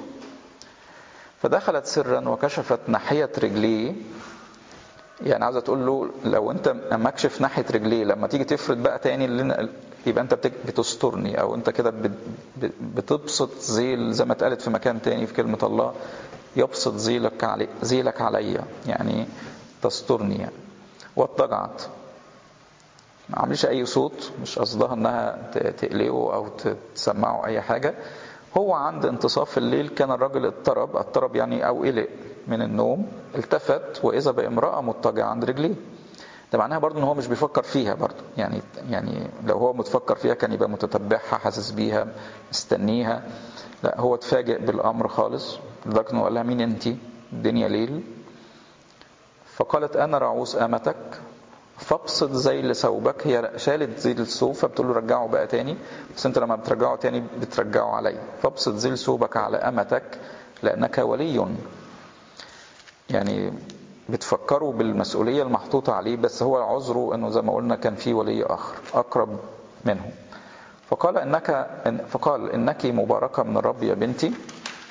فدخلت سرا وكشفت ناحية رجليه يعني عاوزة تقول له لو انت مكشف ناحية رجليه لما تيجي تفرد بقى تاني اللي يبقى انت بتسترني او انت كده بتبسط زيل زي ما اتقالت في مكان تاني في كلمة الله يبسط زيلك علي زيلك عليا يعني تسترني يعني واضطجعت ما عملش اي صوت مش قصدها انها تقلقه او تسمعه اي حاجه هو عند انتصاف الليل كان الرجل اضطرب اضطرب يعني او قلق من النوم التفت واذا بامراه مضطجعه عند رجليه ده معناها برضه ان هو مش بيفكر فيها برضه يعني يعني لو هو متفكر فيها كان يبقى متتبعها حاسس بيها مستنيها لا هو اتفاجئ بالامر خالص لدرجه انه قال لها مين انت الدنيا ليل فقالت انا رعوس امتك فابسط زي ثوبك هي شالت زي الثوب فبتقول له رجعه بقى تاني بس انت لما بترجعه تاني بترجعه علي فابسط زي ثوبك على امتك لانك ولي يعني بتفكروا بالمسؤولية المحطوطة عليه بس هو عذره انه زي ما قلنا كان في ولي اخر اقرب منه فقال انك فقال انك مباركة من الرب يا بنتي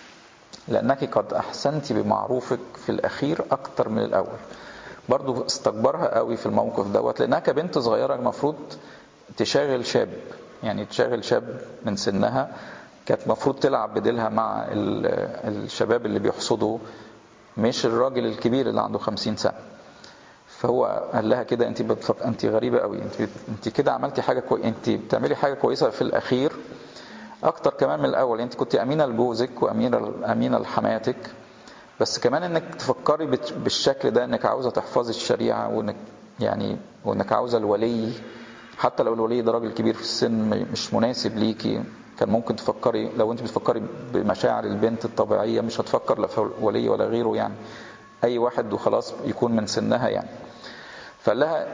لأنك قد أحسنت بمعروفك في الأخير أكتر من الأول برضو استكبرها قوي في الموقف دوت لأنها كبنت صغيرة المفروض تشاغل شاب يعني تشاغل شاب من سنها كانت المفروض تلعب بديلها مع الشباب اللي بيحصدوا مش الراجل الكبير اللي عنده خمسين سنة فهو قال لها كده انت بتفق... انت غريبه قوي انت انت كده عملتي حاجه كوي... انت بتعملي حاجه كويسه في الاخير اكتر كمان من الاول انت كنت امينه لجوزك وامينه امينه لحماتك بس كمان انك تفكري بت... بالشكل ده انك عاوزه تحفظي الشريعه وانك يعني وانك عاوزه الولي حتى لو الولي ده راجل كبير في السن مش مناسب ليكي كان ممكن تفكري لو انت بتفكري بمشاعر البنت الطبيعيه مش هتفكر لا في ولي ولا غيره يعني اي واحد وخلاص يكون من سنها يعني فقال لها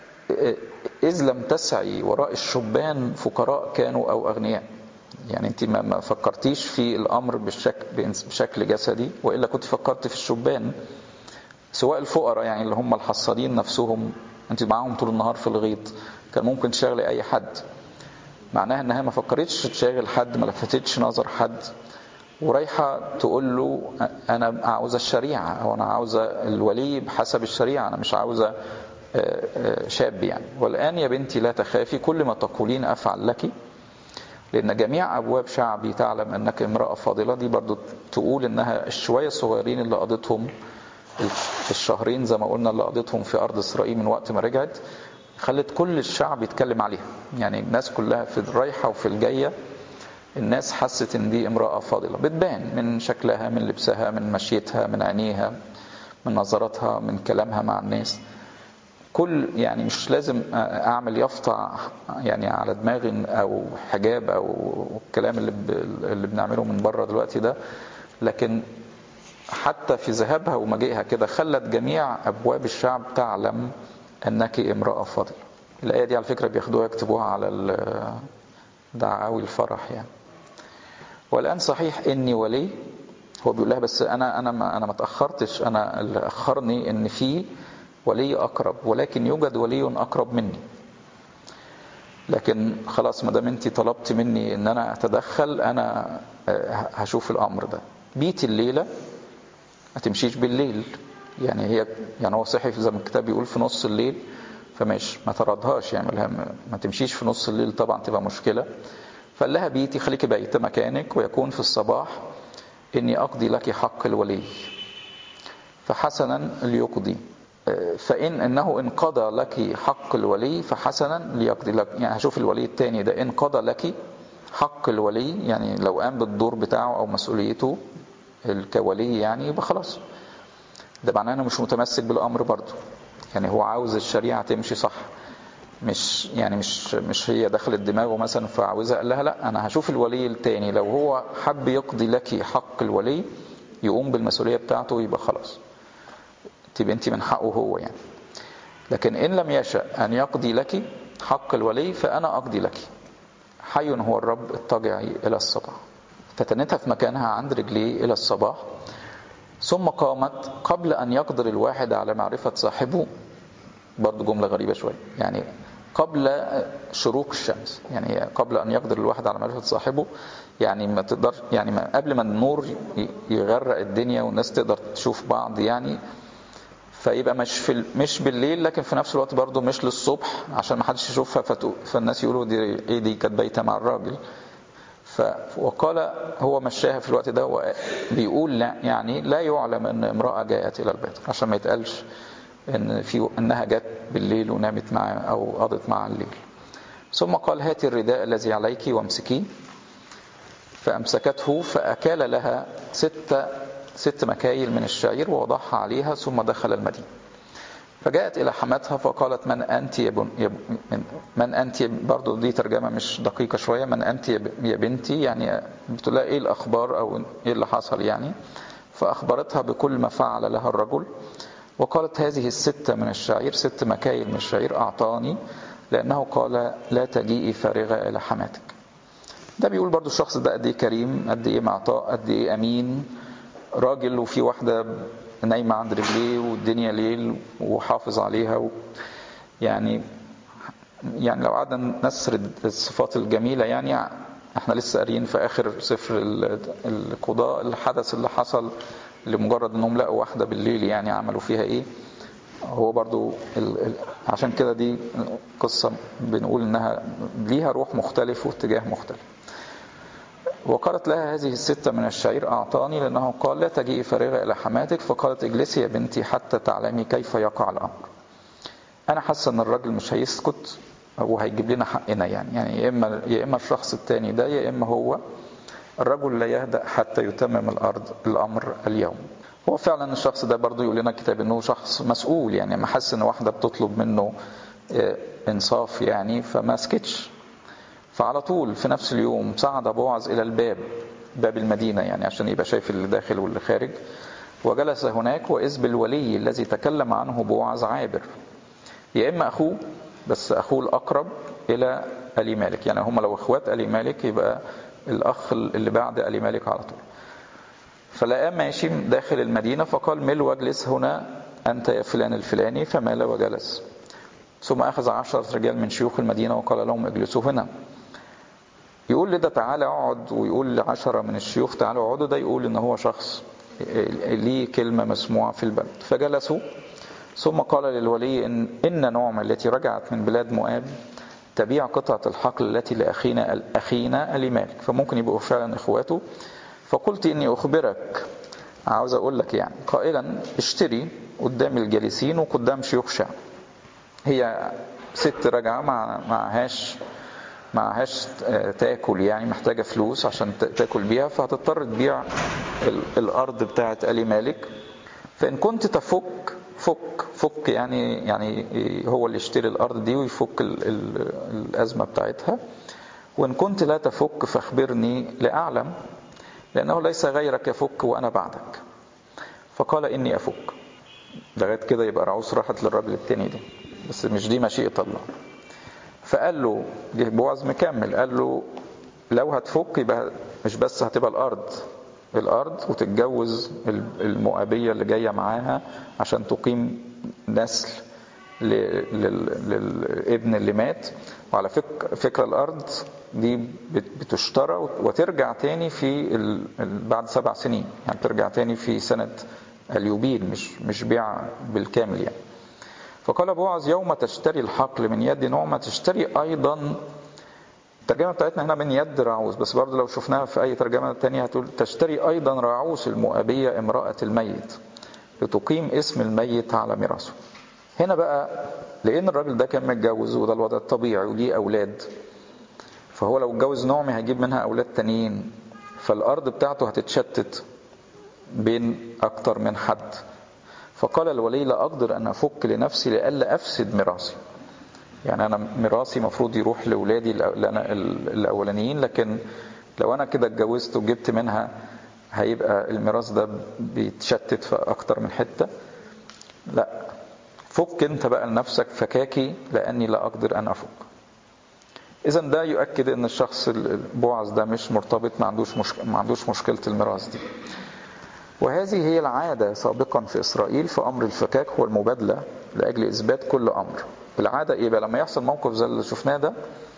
إذ لم تسعي وراء الشبان فقراء كانوا أو أغنياء يعني أنت ما فكرتيش في الأمر بالشكل بشكل جسدي وإلا كنت فكرت في الشبان سواء الفقراء يعني اللي هم الحصادين نفسهم أنت معاهم طول النهار في الغيط كان ممكن تشغلي أي حد معناها إنها ما فكرتش تشغل حد ما لفتتش نظر حد ورايحة تقول له أنا عاوزة الشريعة أو أنا عاوزة الولي بحسب الشريعة أنا مش عاوزة شاب يعني والآن يا بنتي لا تخافي كل ما تقولين أفعل لك لأن جميع أبواب شعبي تعلم أنك امرأة فاضلة دي برضو تقول إنها الشوية الصغيرين اللي قضتهم الشهرين زي ما قلنا اللي قضتهم في أرض إسرائيل من وقت ما رجعت خلت كل الشعب يتكلم عليها يعني الناس كلها في الرايحة وفي الجاية الناس حست ان دي امرأة فاضلة بتبان من شكلها من لبسها من مشيتها من عينيها من نظراتها من كلامها مع الناس كل يعني مش لازم اعمل يافطة يعني على دماغي او حجاب او الكلام اللي اللي بنعمله من بره دلوقتي ده لكن حتى في ذهابها ومجيئها كده خلت جميع ابواب الشعب تعلم انك امرأة فاضلة الآية دي على فكرة بياخدوها يكتبوها على دعاوي الفرح يعني والآن صحيح إني ولي هو بيقول لها بس أنا أنا ما أنا ما تأخرتش أنا اللي أخرني إن في ولي أقرب ولكن يوجد ولي أقرب مني لكن خلاص ما دام أنت طلبت مني إن أنا أتدخل أنا هشوف الأمر ده بيتي الليلة ما تمشيش بالليل يعني هي يعني هو صحي زي ما الكتاب بيقول في نص الليل فماشي ما طردهاش يعني لها ما تمشيش في نص الليل طبعا تبقى مشكله فقال لها بيتي خليكي بيت مكانك ويكون في الصباح اني اقضي لك حق الولي فحسنا ليقضي فان انه ان قضى لك حق الولي فحسنا ليقضي لك يعني هشوف الولي الثاني ده ان قضى لك حق الولي يعني لو قام بالدور بتاعه او مسؤوليته كولي يعني يبقى خلاص ده معناه انه مش متمسك بالامر برضه يعني هو عاوز الشريعه تمشي صح مش يعني مش مش هي دخلت دماغه مثلا فعاوزها قال لها لا انا هشوف الولي التاني لو هو حب يقضي لك حق الولي يقوم بالمسؤوليه بتاعته يبقى خلاص تبقى انت من حقه هو يعني لكن ان لم يشأ ان يقضي لك حق الولي فانا اقضي لك حي هو الرب اضطجعي الى الصباح فتنتها في مكانها عند رجليه الى الصباح ثم قامت قبل أن يقدر الواحد على معرفة صاحبه برضه جملة غريبة شوية يعني قبل شروق الشمس يعني قبل أن يقدر الواحد على معرفة صاحبه يعني ما تقدر يعني ما قبل ما النور يغرق الدنيا والناس تقدر تشوف بعض يعني فيبقى مش في مش بالليل لكن في نفس الوقت برضه مش للصبح عشان ما حدش يشوفها فالناس يقولوا دي ايه دي كانت بايته مع الراجل ف وقال هو مشاها في الوقت ده بيقول لا يعني لا يعلم ان امراه جاءت الى البيت عشان ما يتقالش ان في انها جت بالليل ونامت معاه او قضت معاه الليل ثم قال هاتي الرداء الذي عليك وامسكيه فامسكته فاكال لها ست ست مكايل من الشعير ووضعها عليها ثم دخل المدينه فجاءت إلى حماتها فقالت من أنت يا, بن يا من, من أنت برضو دي ترجمة مش دقيقة شوية من أنت يا بنتي يعني بتقول لها إيه الأخبار أو إيه اللي حصل يعني فأخبرتها بكل ما فعل لها الرجل وقالت هذه الستة من الشعير ست مكايل من الشعير أعطاني لأنه قال لا تجيئي فارغة إلى حماتك ده بيقول برضو الشخص ده قد إيه كريم قد إيه معطاء قد إيه أمين راجل وفي واحدة نايمة عند رجليه والدنيا ليل وحافظ عليها و يعني يعني لو قعدنا نسرد الصفات الجميلة يعني احنا لسه قاريين في اخر سفر القضاء الحدث اللي حصل لمجرد انهم لقوا واحده بالليل يعني عملوا فيها ايه هو برضو ال... ال... عشان كده دي قصة بنقول انها ليها روح مختلف واتجاه مختلف وقالت لها هذه الستة من الشعير أعطاني لأنه قال لا تجيئي فارغة إلى حماتك فقالت اجلسي يا بنتي حتى تعلمي كيف يقع الأمر أنا حاسة أن الراجل مش هيسكت وهيجيب لنا حقنا يعني يعني يا إما يا إما الشخص التاني ده يا إما هو الرجل لا يهدأ حتى يتمم الأرض الأمر اليوم هو فعلا الشخص ده برضه يقول لنا الكتاب انه شخص مسؤول يعني ما حس ان واحده بتطلب منه انصاف يعني فما سكتش فعلى طول في نفس اليوم صعد بوعز الى الباب باب المدينه يعني عشان يبقى شايف اللي داخل واللي خارج وجلس هناك واذ بالولي الذي تكلم عنه بوعز عابر يا اما اخوه بس اخوه الاقرب الى الي مالك يعني هم لو اخوات الي مالك يبقى الاخ اللي بعد الي مالك على طول فلقاه ماشي داخل المدينة فقال مل واجلس هنا أنت يا فلان الفلاني فمال وجلس ثم أخذ عشرة رجال من شيوخ المدينة وقال لهم اجلسوا هنا يقول لده تعالى اقعد ويقول لعشرة من الشيوخ تعالوا اقعدوا ده يقول ان هو شخص ليه كلمة مسموعة في البلد فجلسوا ثم قال للولي إن, إن نعمة التي رجعت من بلاد مؤاب تبيع قطعة الحقل التي لأخينا أخينا لمالك فممكن يبقوا فعلا إخواته فقلت إني أخبرك عاوز أقول لك يعني قائلا اشتري قدام الجالسين وقدام شيوخ شعب هي ست راجعة مع معهاش معهاش تاكل يعني محتاجة فلوس عشان تاكل بيها فهتضطر تبيع الأرض بتاعت ألي مالك فإن كنت تفك فك فك يعني يعني هو اللي يشتري الأرض دي ويفك ال ال الأزمة بتاعتها وإن كنت لا تفك فاخبرني لأعلم لأنه ليس غيرك يفك وأنا بعدك فقال إني أفك لغاية كده يبقى رعوس راحت للراجل التاني ده بس مش دي مشيئة الله فقال له جه بوعز مكمل قال له لو هتفك يبقى مش بس هتبقى الأرض الأرض وتتجوز المؤابية اللي جاية معاها عشان تقيم نسل للابن اللي مات وعلى فك فكرة الأرض دي بتشترى وترجع تاني في بعد سبع سنين يعني ترجع تاني في سنة اليوبيل مش مش بيع بالكامل يعني فقال بوعز يوم تشتري الحقل من يد نعمة تشتري أيضا الترجمة بتاعتنا هنا من يد راعوس بس برضه لو شفناها في أي ترجمة تانية هتقول تشتري أيضا راعوس المؤبية امرأة الميت لتقيم اسم الميت على ميراثه هنا بقى لأن الراجل ده كان متجوز وده الوضع الطبيعي وليه أولاد فهو لو اتجوز نعمي هيجيب منها أولاد تانيين فالأرض بتاعته هتتشتت بين أكتر من حد فقال الولي لا أقدر أن أفك لنفسي لئلا أفسد ميراثي يعني أنا ميراثي مفروض يروح لأولادي الأولانيين لكن لو أنا كده اتجوزت وجبت منها هيبقى الميراث ده بيتشتت في أكتر من حتة لا فك أنت بقى لنفسك فكاكي لأني لا أقدر أن أفك إذا ده يؤكد أن الشخص البوعز ده مش مرتبط ما عندوش مشكلة ما عندوش مشكلة الميراث دي وهذه هي العادة سابقا في إسرائيل في أمر الفكاك هو المبادلة لأجل إثبات كل أمر العادة إيه بقى لما يحصل موقف زي اللي شفناه ده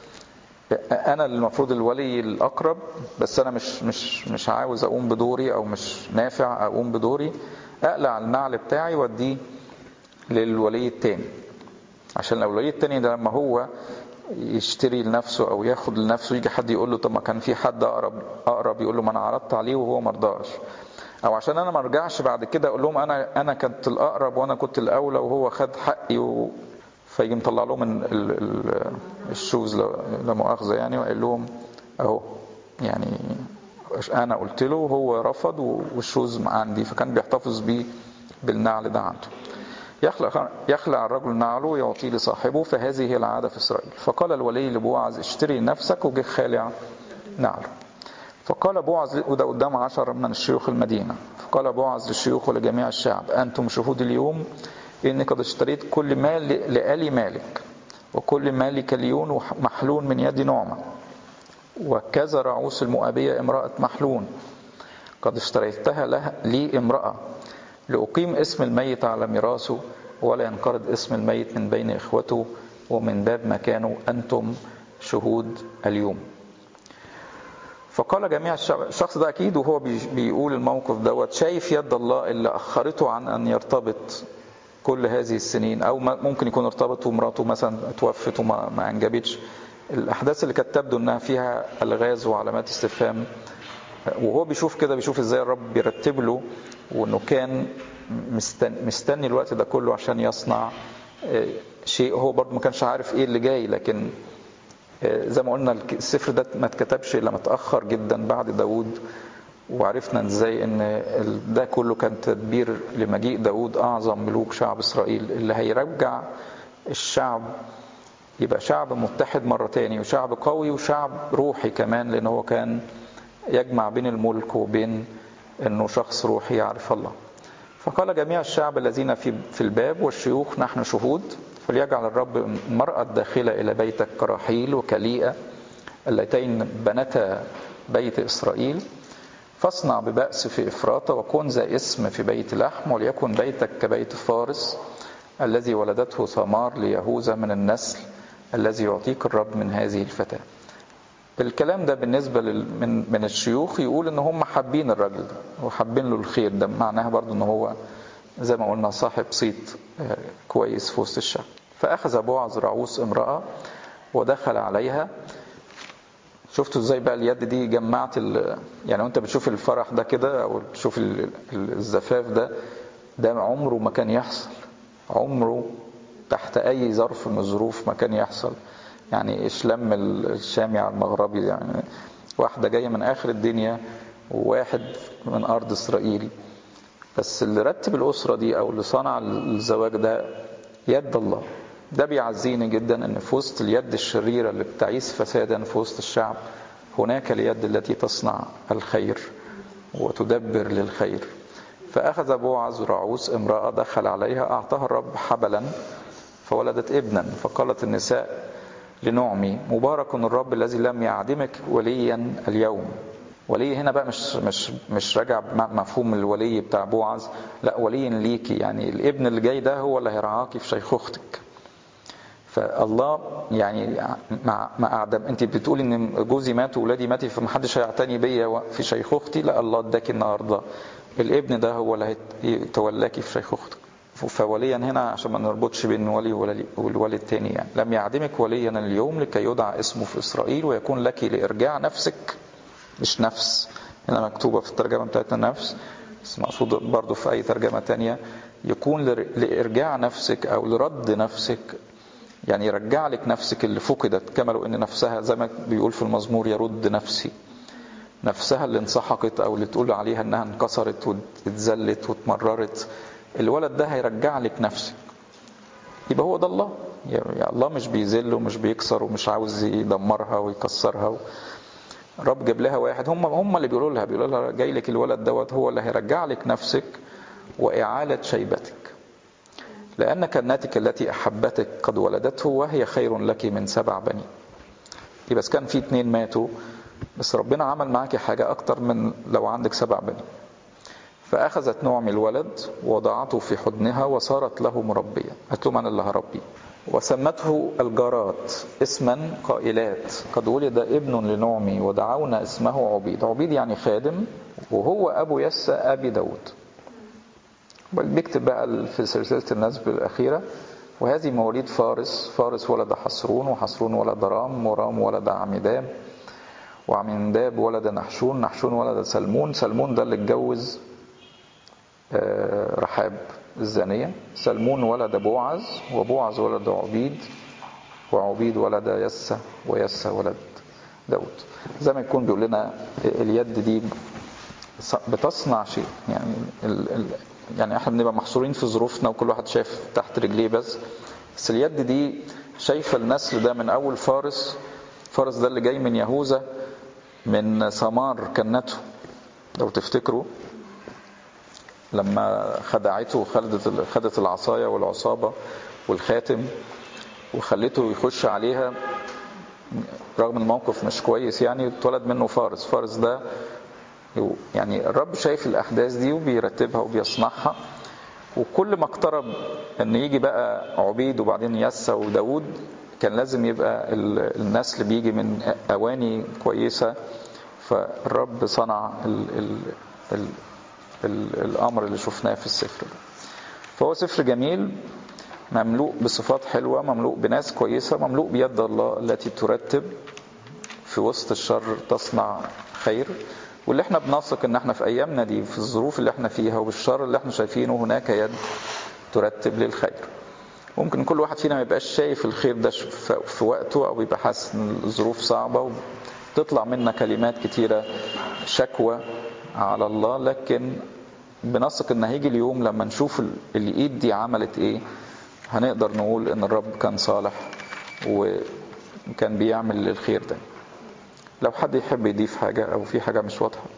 أنا المفروض الولي الأقرب بس أنا مش مش مش عاوز أقوم بدوري أو مش نافع أقوم بدوري أقلع النعل بتاعي وأديه للولي التاني عشان لو الولي التاني ده لما هو يشتري لنفسه او ياخد لنفسه يجي حد يقول له طب ما كان في حد اقرب اقرب يقول له ما انا عرضت عليه وهو ما رضاش او عشان انا ما ارجعش بعد كده اقول لهم انا انا كنت الاقرب وانا كنت الاولى وهو خد حقي و... فيجي مطلع لهم ال... ال... الشوز لا مؤاخذه يعني وقال لهم اهو يعني انا قلت له وهو رفض والشوز عندي فكان بيحتفظ بيه بالنعل ده عنده يخلع, يخلع الرجل نعله ويعطيه لصاحبه فهذه هي العادة في إسرائيل فقال الولي لبوعز اشتري نفسك وجه خالع نعله فقال بوعز وده قدام عشر من الشيوخ المدينة فقال بوعز للشيوخ ولجميع الشعب أنتم شهود اليوم إني قد اشتريت كل مال لآلي مالك وكل مالك ليون محلون من يد نعمة وكذا رعوس المؤابية امرأة محلون قد اشتريتها لها لي امرأة لأقيم اسم الميت على ميراثه ولا ينقرض اسم الميت من بين إخوته ومن باب مكانه أنتم شهود اليوم فقال جميع الشعب الشخص ده اكيد وهو بي- بيقول الموقف دوت شايف يد الله اللي اخرته عن ان يرتبط كل هذه السنين او ما- ممكن يكون ارتبط ومراته مثلا توفت وما ما انجبتش الاحداث اللي كانت تبدو انها فيها الغاز وعلامات استفهام وهو بيشوف كده بيشوف ازاي الرب بيرتب له وانه كان مستني, مستني الوقت ده كله عشان يصنع آه، شيء هو برضه ما كانش عارف ايه اللي جاي لكن آه، زي ما قلنا الك- السفر ده ما اتكتبش الا متاخر جدا بعد داوود وعرفنا ازاي ان ال- ده كله كان تدبير لمجيء داوود اعظم ملوك شعب اسرائيل اللي هيرجع الشعب يبقى شعب متحد مرة تاني وشعب قوي وشعب روحي كمان لأن هو كان يجمع بين الملك وبين أنه شخص روحي يعرف الله فقال جميع الشعب الذين في في الباب والشيوخ نحن شهود فليجعل الرب المرأة الداخلة إلى بيتك كراحيل وكليئة اللتين بنتا بيت إسرائيل فاصنع ببأس في إفراط وكن ذا اسم في بيت لحم وليكن بيتك كبيت فارس الذي ولدته ثمار ليهوذا من النسل الذي يعطيك الرب من هذه الفتاة الكلام ده بالنسبة لل- من من الشيوخ يقول ان هم حابين الراجل ده وحابين له الخير ده معناها برضو ان هو زي ما قلنا صاحب صيت آه، كويس في وسط الشعب فأخذ بوعز رعوس امرأة ودخل عليها شفتوا ازاي بقى اليد دي جمعت ال... يعني وانت بتشوف الفرح ده كده او بتشوف ال- ال- الزفاف ده ده عمره ما كان يحصل عمره تحت اي ظرف من الظروف ما كان يحصل يعني ايش لم ال- الشامي على المغربي يعني واحده جايه من اخر الدنيا وواحد من ارض اسرائيل بس اللي رتب الاسره دي او اللي صنع الزواج ده يد الله ده بيعزيني جدا ان في وسط اليد الشريره اللي بتعيش فسادا في وسط الشعب هناك اليد التي تصنع الخير وتدبر للخير فاخذ بوعز رعوس امراه دخل عليها اعطاها الرب حبلا فولدت ابنا فقالت النساء لنعمي مبارك الرب الذي لم يعدمك وليا اليوم ولي هنا بقى مش مش مش راجع مفهوم الولي بتاع بوعز لا ولي ليكي يعني الابن اللي جاي ده هو اللي هيرعاكي في شيخوختك فالله يعني مع مع اعدم انت بتقولي ان جوزي مات واولادي ماتوا فمحدش هيعتني بيا في شيخوختي لا الله اداكي النهارده الابن ده هو اللي هيتولاكي في شيخوختك فوليا هنا عشان ما نربطش بين ولي والولي التاني يعني لم يعدمك وليا اليوم لكي يدعى اسمه في اسرائيل ويكون لك لارجاع نفسك مش نفس هنا مكتوبه في الترجمه بتاعتنا نفس بس مقصود برضه في اي ترجمه تانية يكون لارجاع نفسك او لرد نفسك يعني يرجع لك نفسك اللي فقدت كما لو ان نفسها زي ما بيقول في المزمور يرد نفسي نفسها اللي انسحقت او اللي تقول عليها انها انكسرت واتذلت واتمررت الولد ده هيرجع لك نفسك يبقى هو ده الله يعني الله مش بيذل ومش بيكسر ومش عاوز يدمرها ويكسرها رب جاب لها واحد هم هم اللي بيقولوا لها بيقولوا لها جاي لك الولد دوت هو اللي هيرجع لك نفسك واعاله شيبتك لأن كناتك التي أحبتك قد ولدته وهي خير لك من سبع بني يبقى بس كان في اتنين ماتوا بس ربنا عمل معاكي حاجة أكتر من لو عندك سبع بني فأخذت نعمي الولد ووضعته في حضنها وصارت له مربية قالت له من اللي هربيه وسمته الجارات اسما قائلات قد ولد ابن لنعمي ودعونا اسمه عبيد عبيد يعني خادم وهو أبو يسى أبي داود بيكتب بقى في سلسلة النسب الأخيرة وهذه مواليد فارس فارس ولد حصرون وحصرون ولد رام ورام ولد عمداب وعمداب ولد نحشون نحشون ولد سلمون سلمون ده اللي اتجوز رحاب الزانية سلمون ولد بوعز وبوعز ولد عبيد وعبيد ولد يسى ويسى ولد داود زي ما يكون بيقول لنا اليد دي بتصنع شيء يعني ال ال يعني احنا بنبقى محصورين في ظروفنا وكل واحد شايف تحت رجليه بس بس اليد دي شايفه النسل ده من اول فارس فارس ده اللي جاي من يهوذا من ثمار كنته لو تفتكروا لما خدعته وخدت خدت العصايه والعصابه والخاتم وخلته يخش عليها رغم الموقف مش كويس يعني اتولد منه فارس فارس ده يعني الرب شايف الأحداث دي وبيرتبها وبيصنعها وكل ما اقترب ان يجي بقى عبيد وبعدين يسى وداود كان لازم يبقى النسل بيجي من أواني كويسة فالرب صنع ال ال ال ال الأمر اللي شفناه في السفر ده فهو سفر جميل مملوء بصفات حلوة مملوء بناس كويسة مملوء بيد الله التي ترتب في وسط الشر تصنع خير واللي احنا بنثق ان احنا في ايامنا دي في الظروف اللي احنا فيها وبالشر اللي احنا شايفينه هناك يد ترتب للخير ممكن كل واحد فينا ما يبقاش شايف الخير ده في وقته او يبقى حاسس ان الظروف صعبه وتطلع منا كلمات كتيره شكوى على الله لكن بنثق ان هيجي اليوم لما نشوف الايد دي عملت ايه هنقدر نقول ان الرب كان صالح وكان بيعمل الخير ده لو حد يحب يضيف حاجه او في حاجه مش واضحه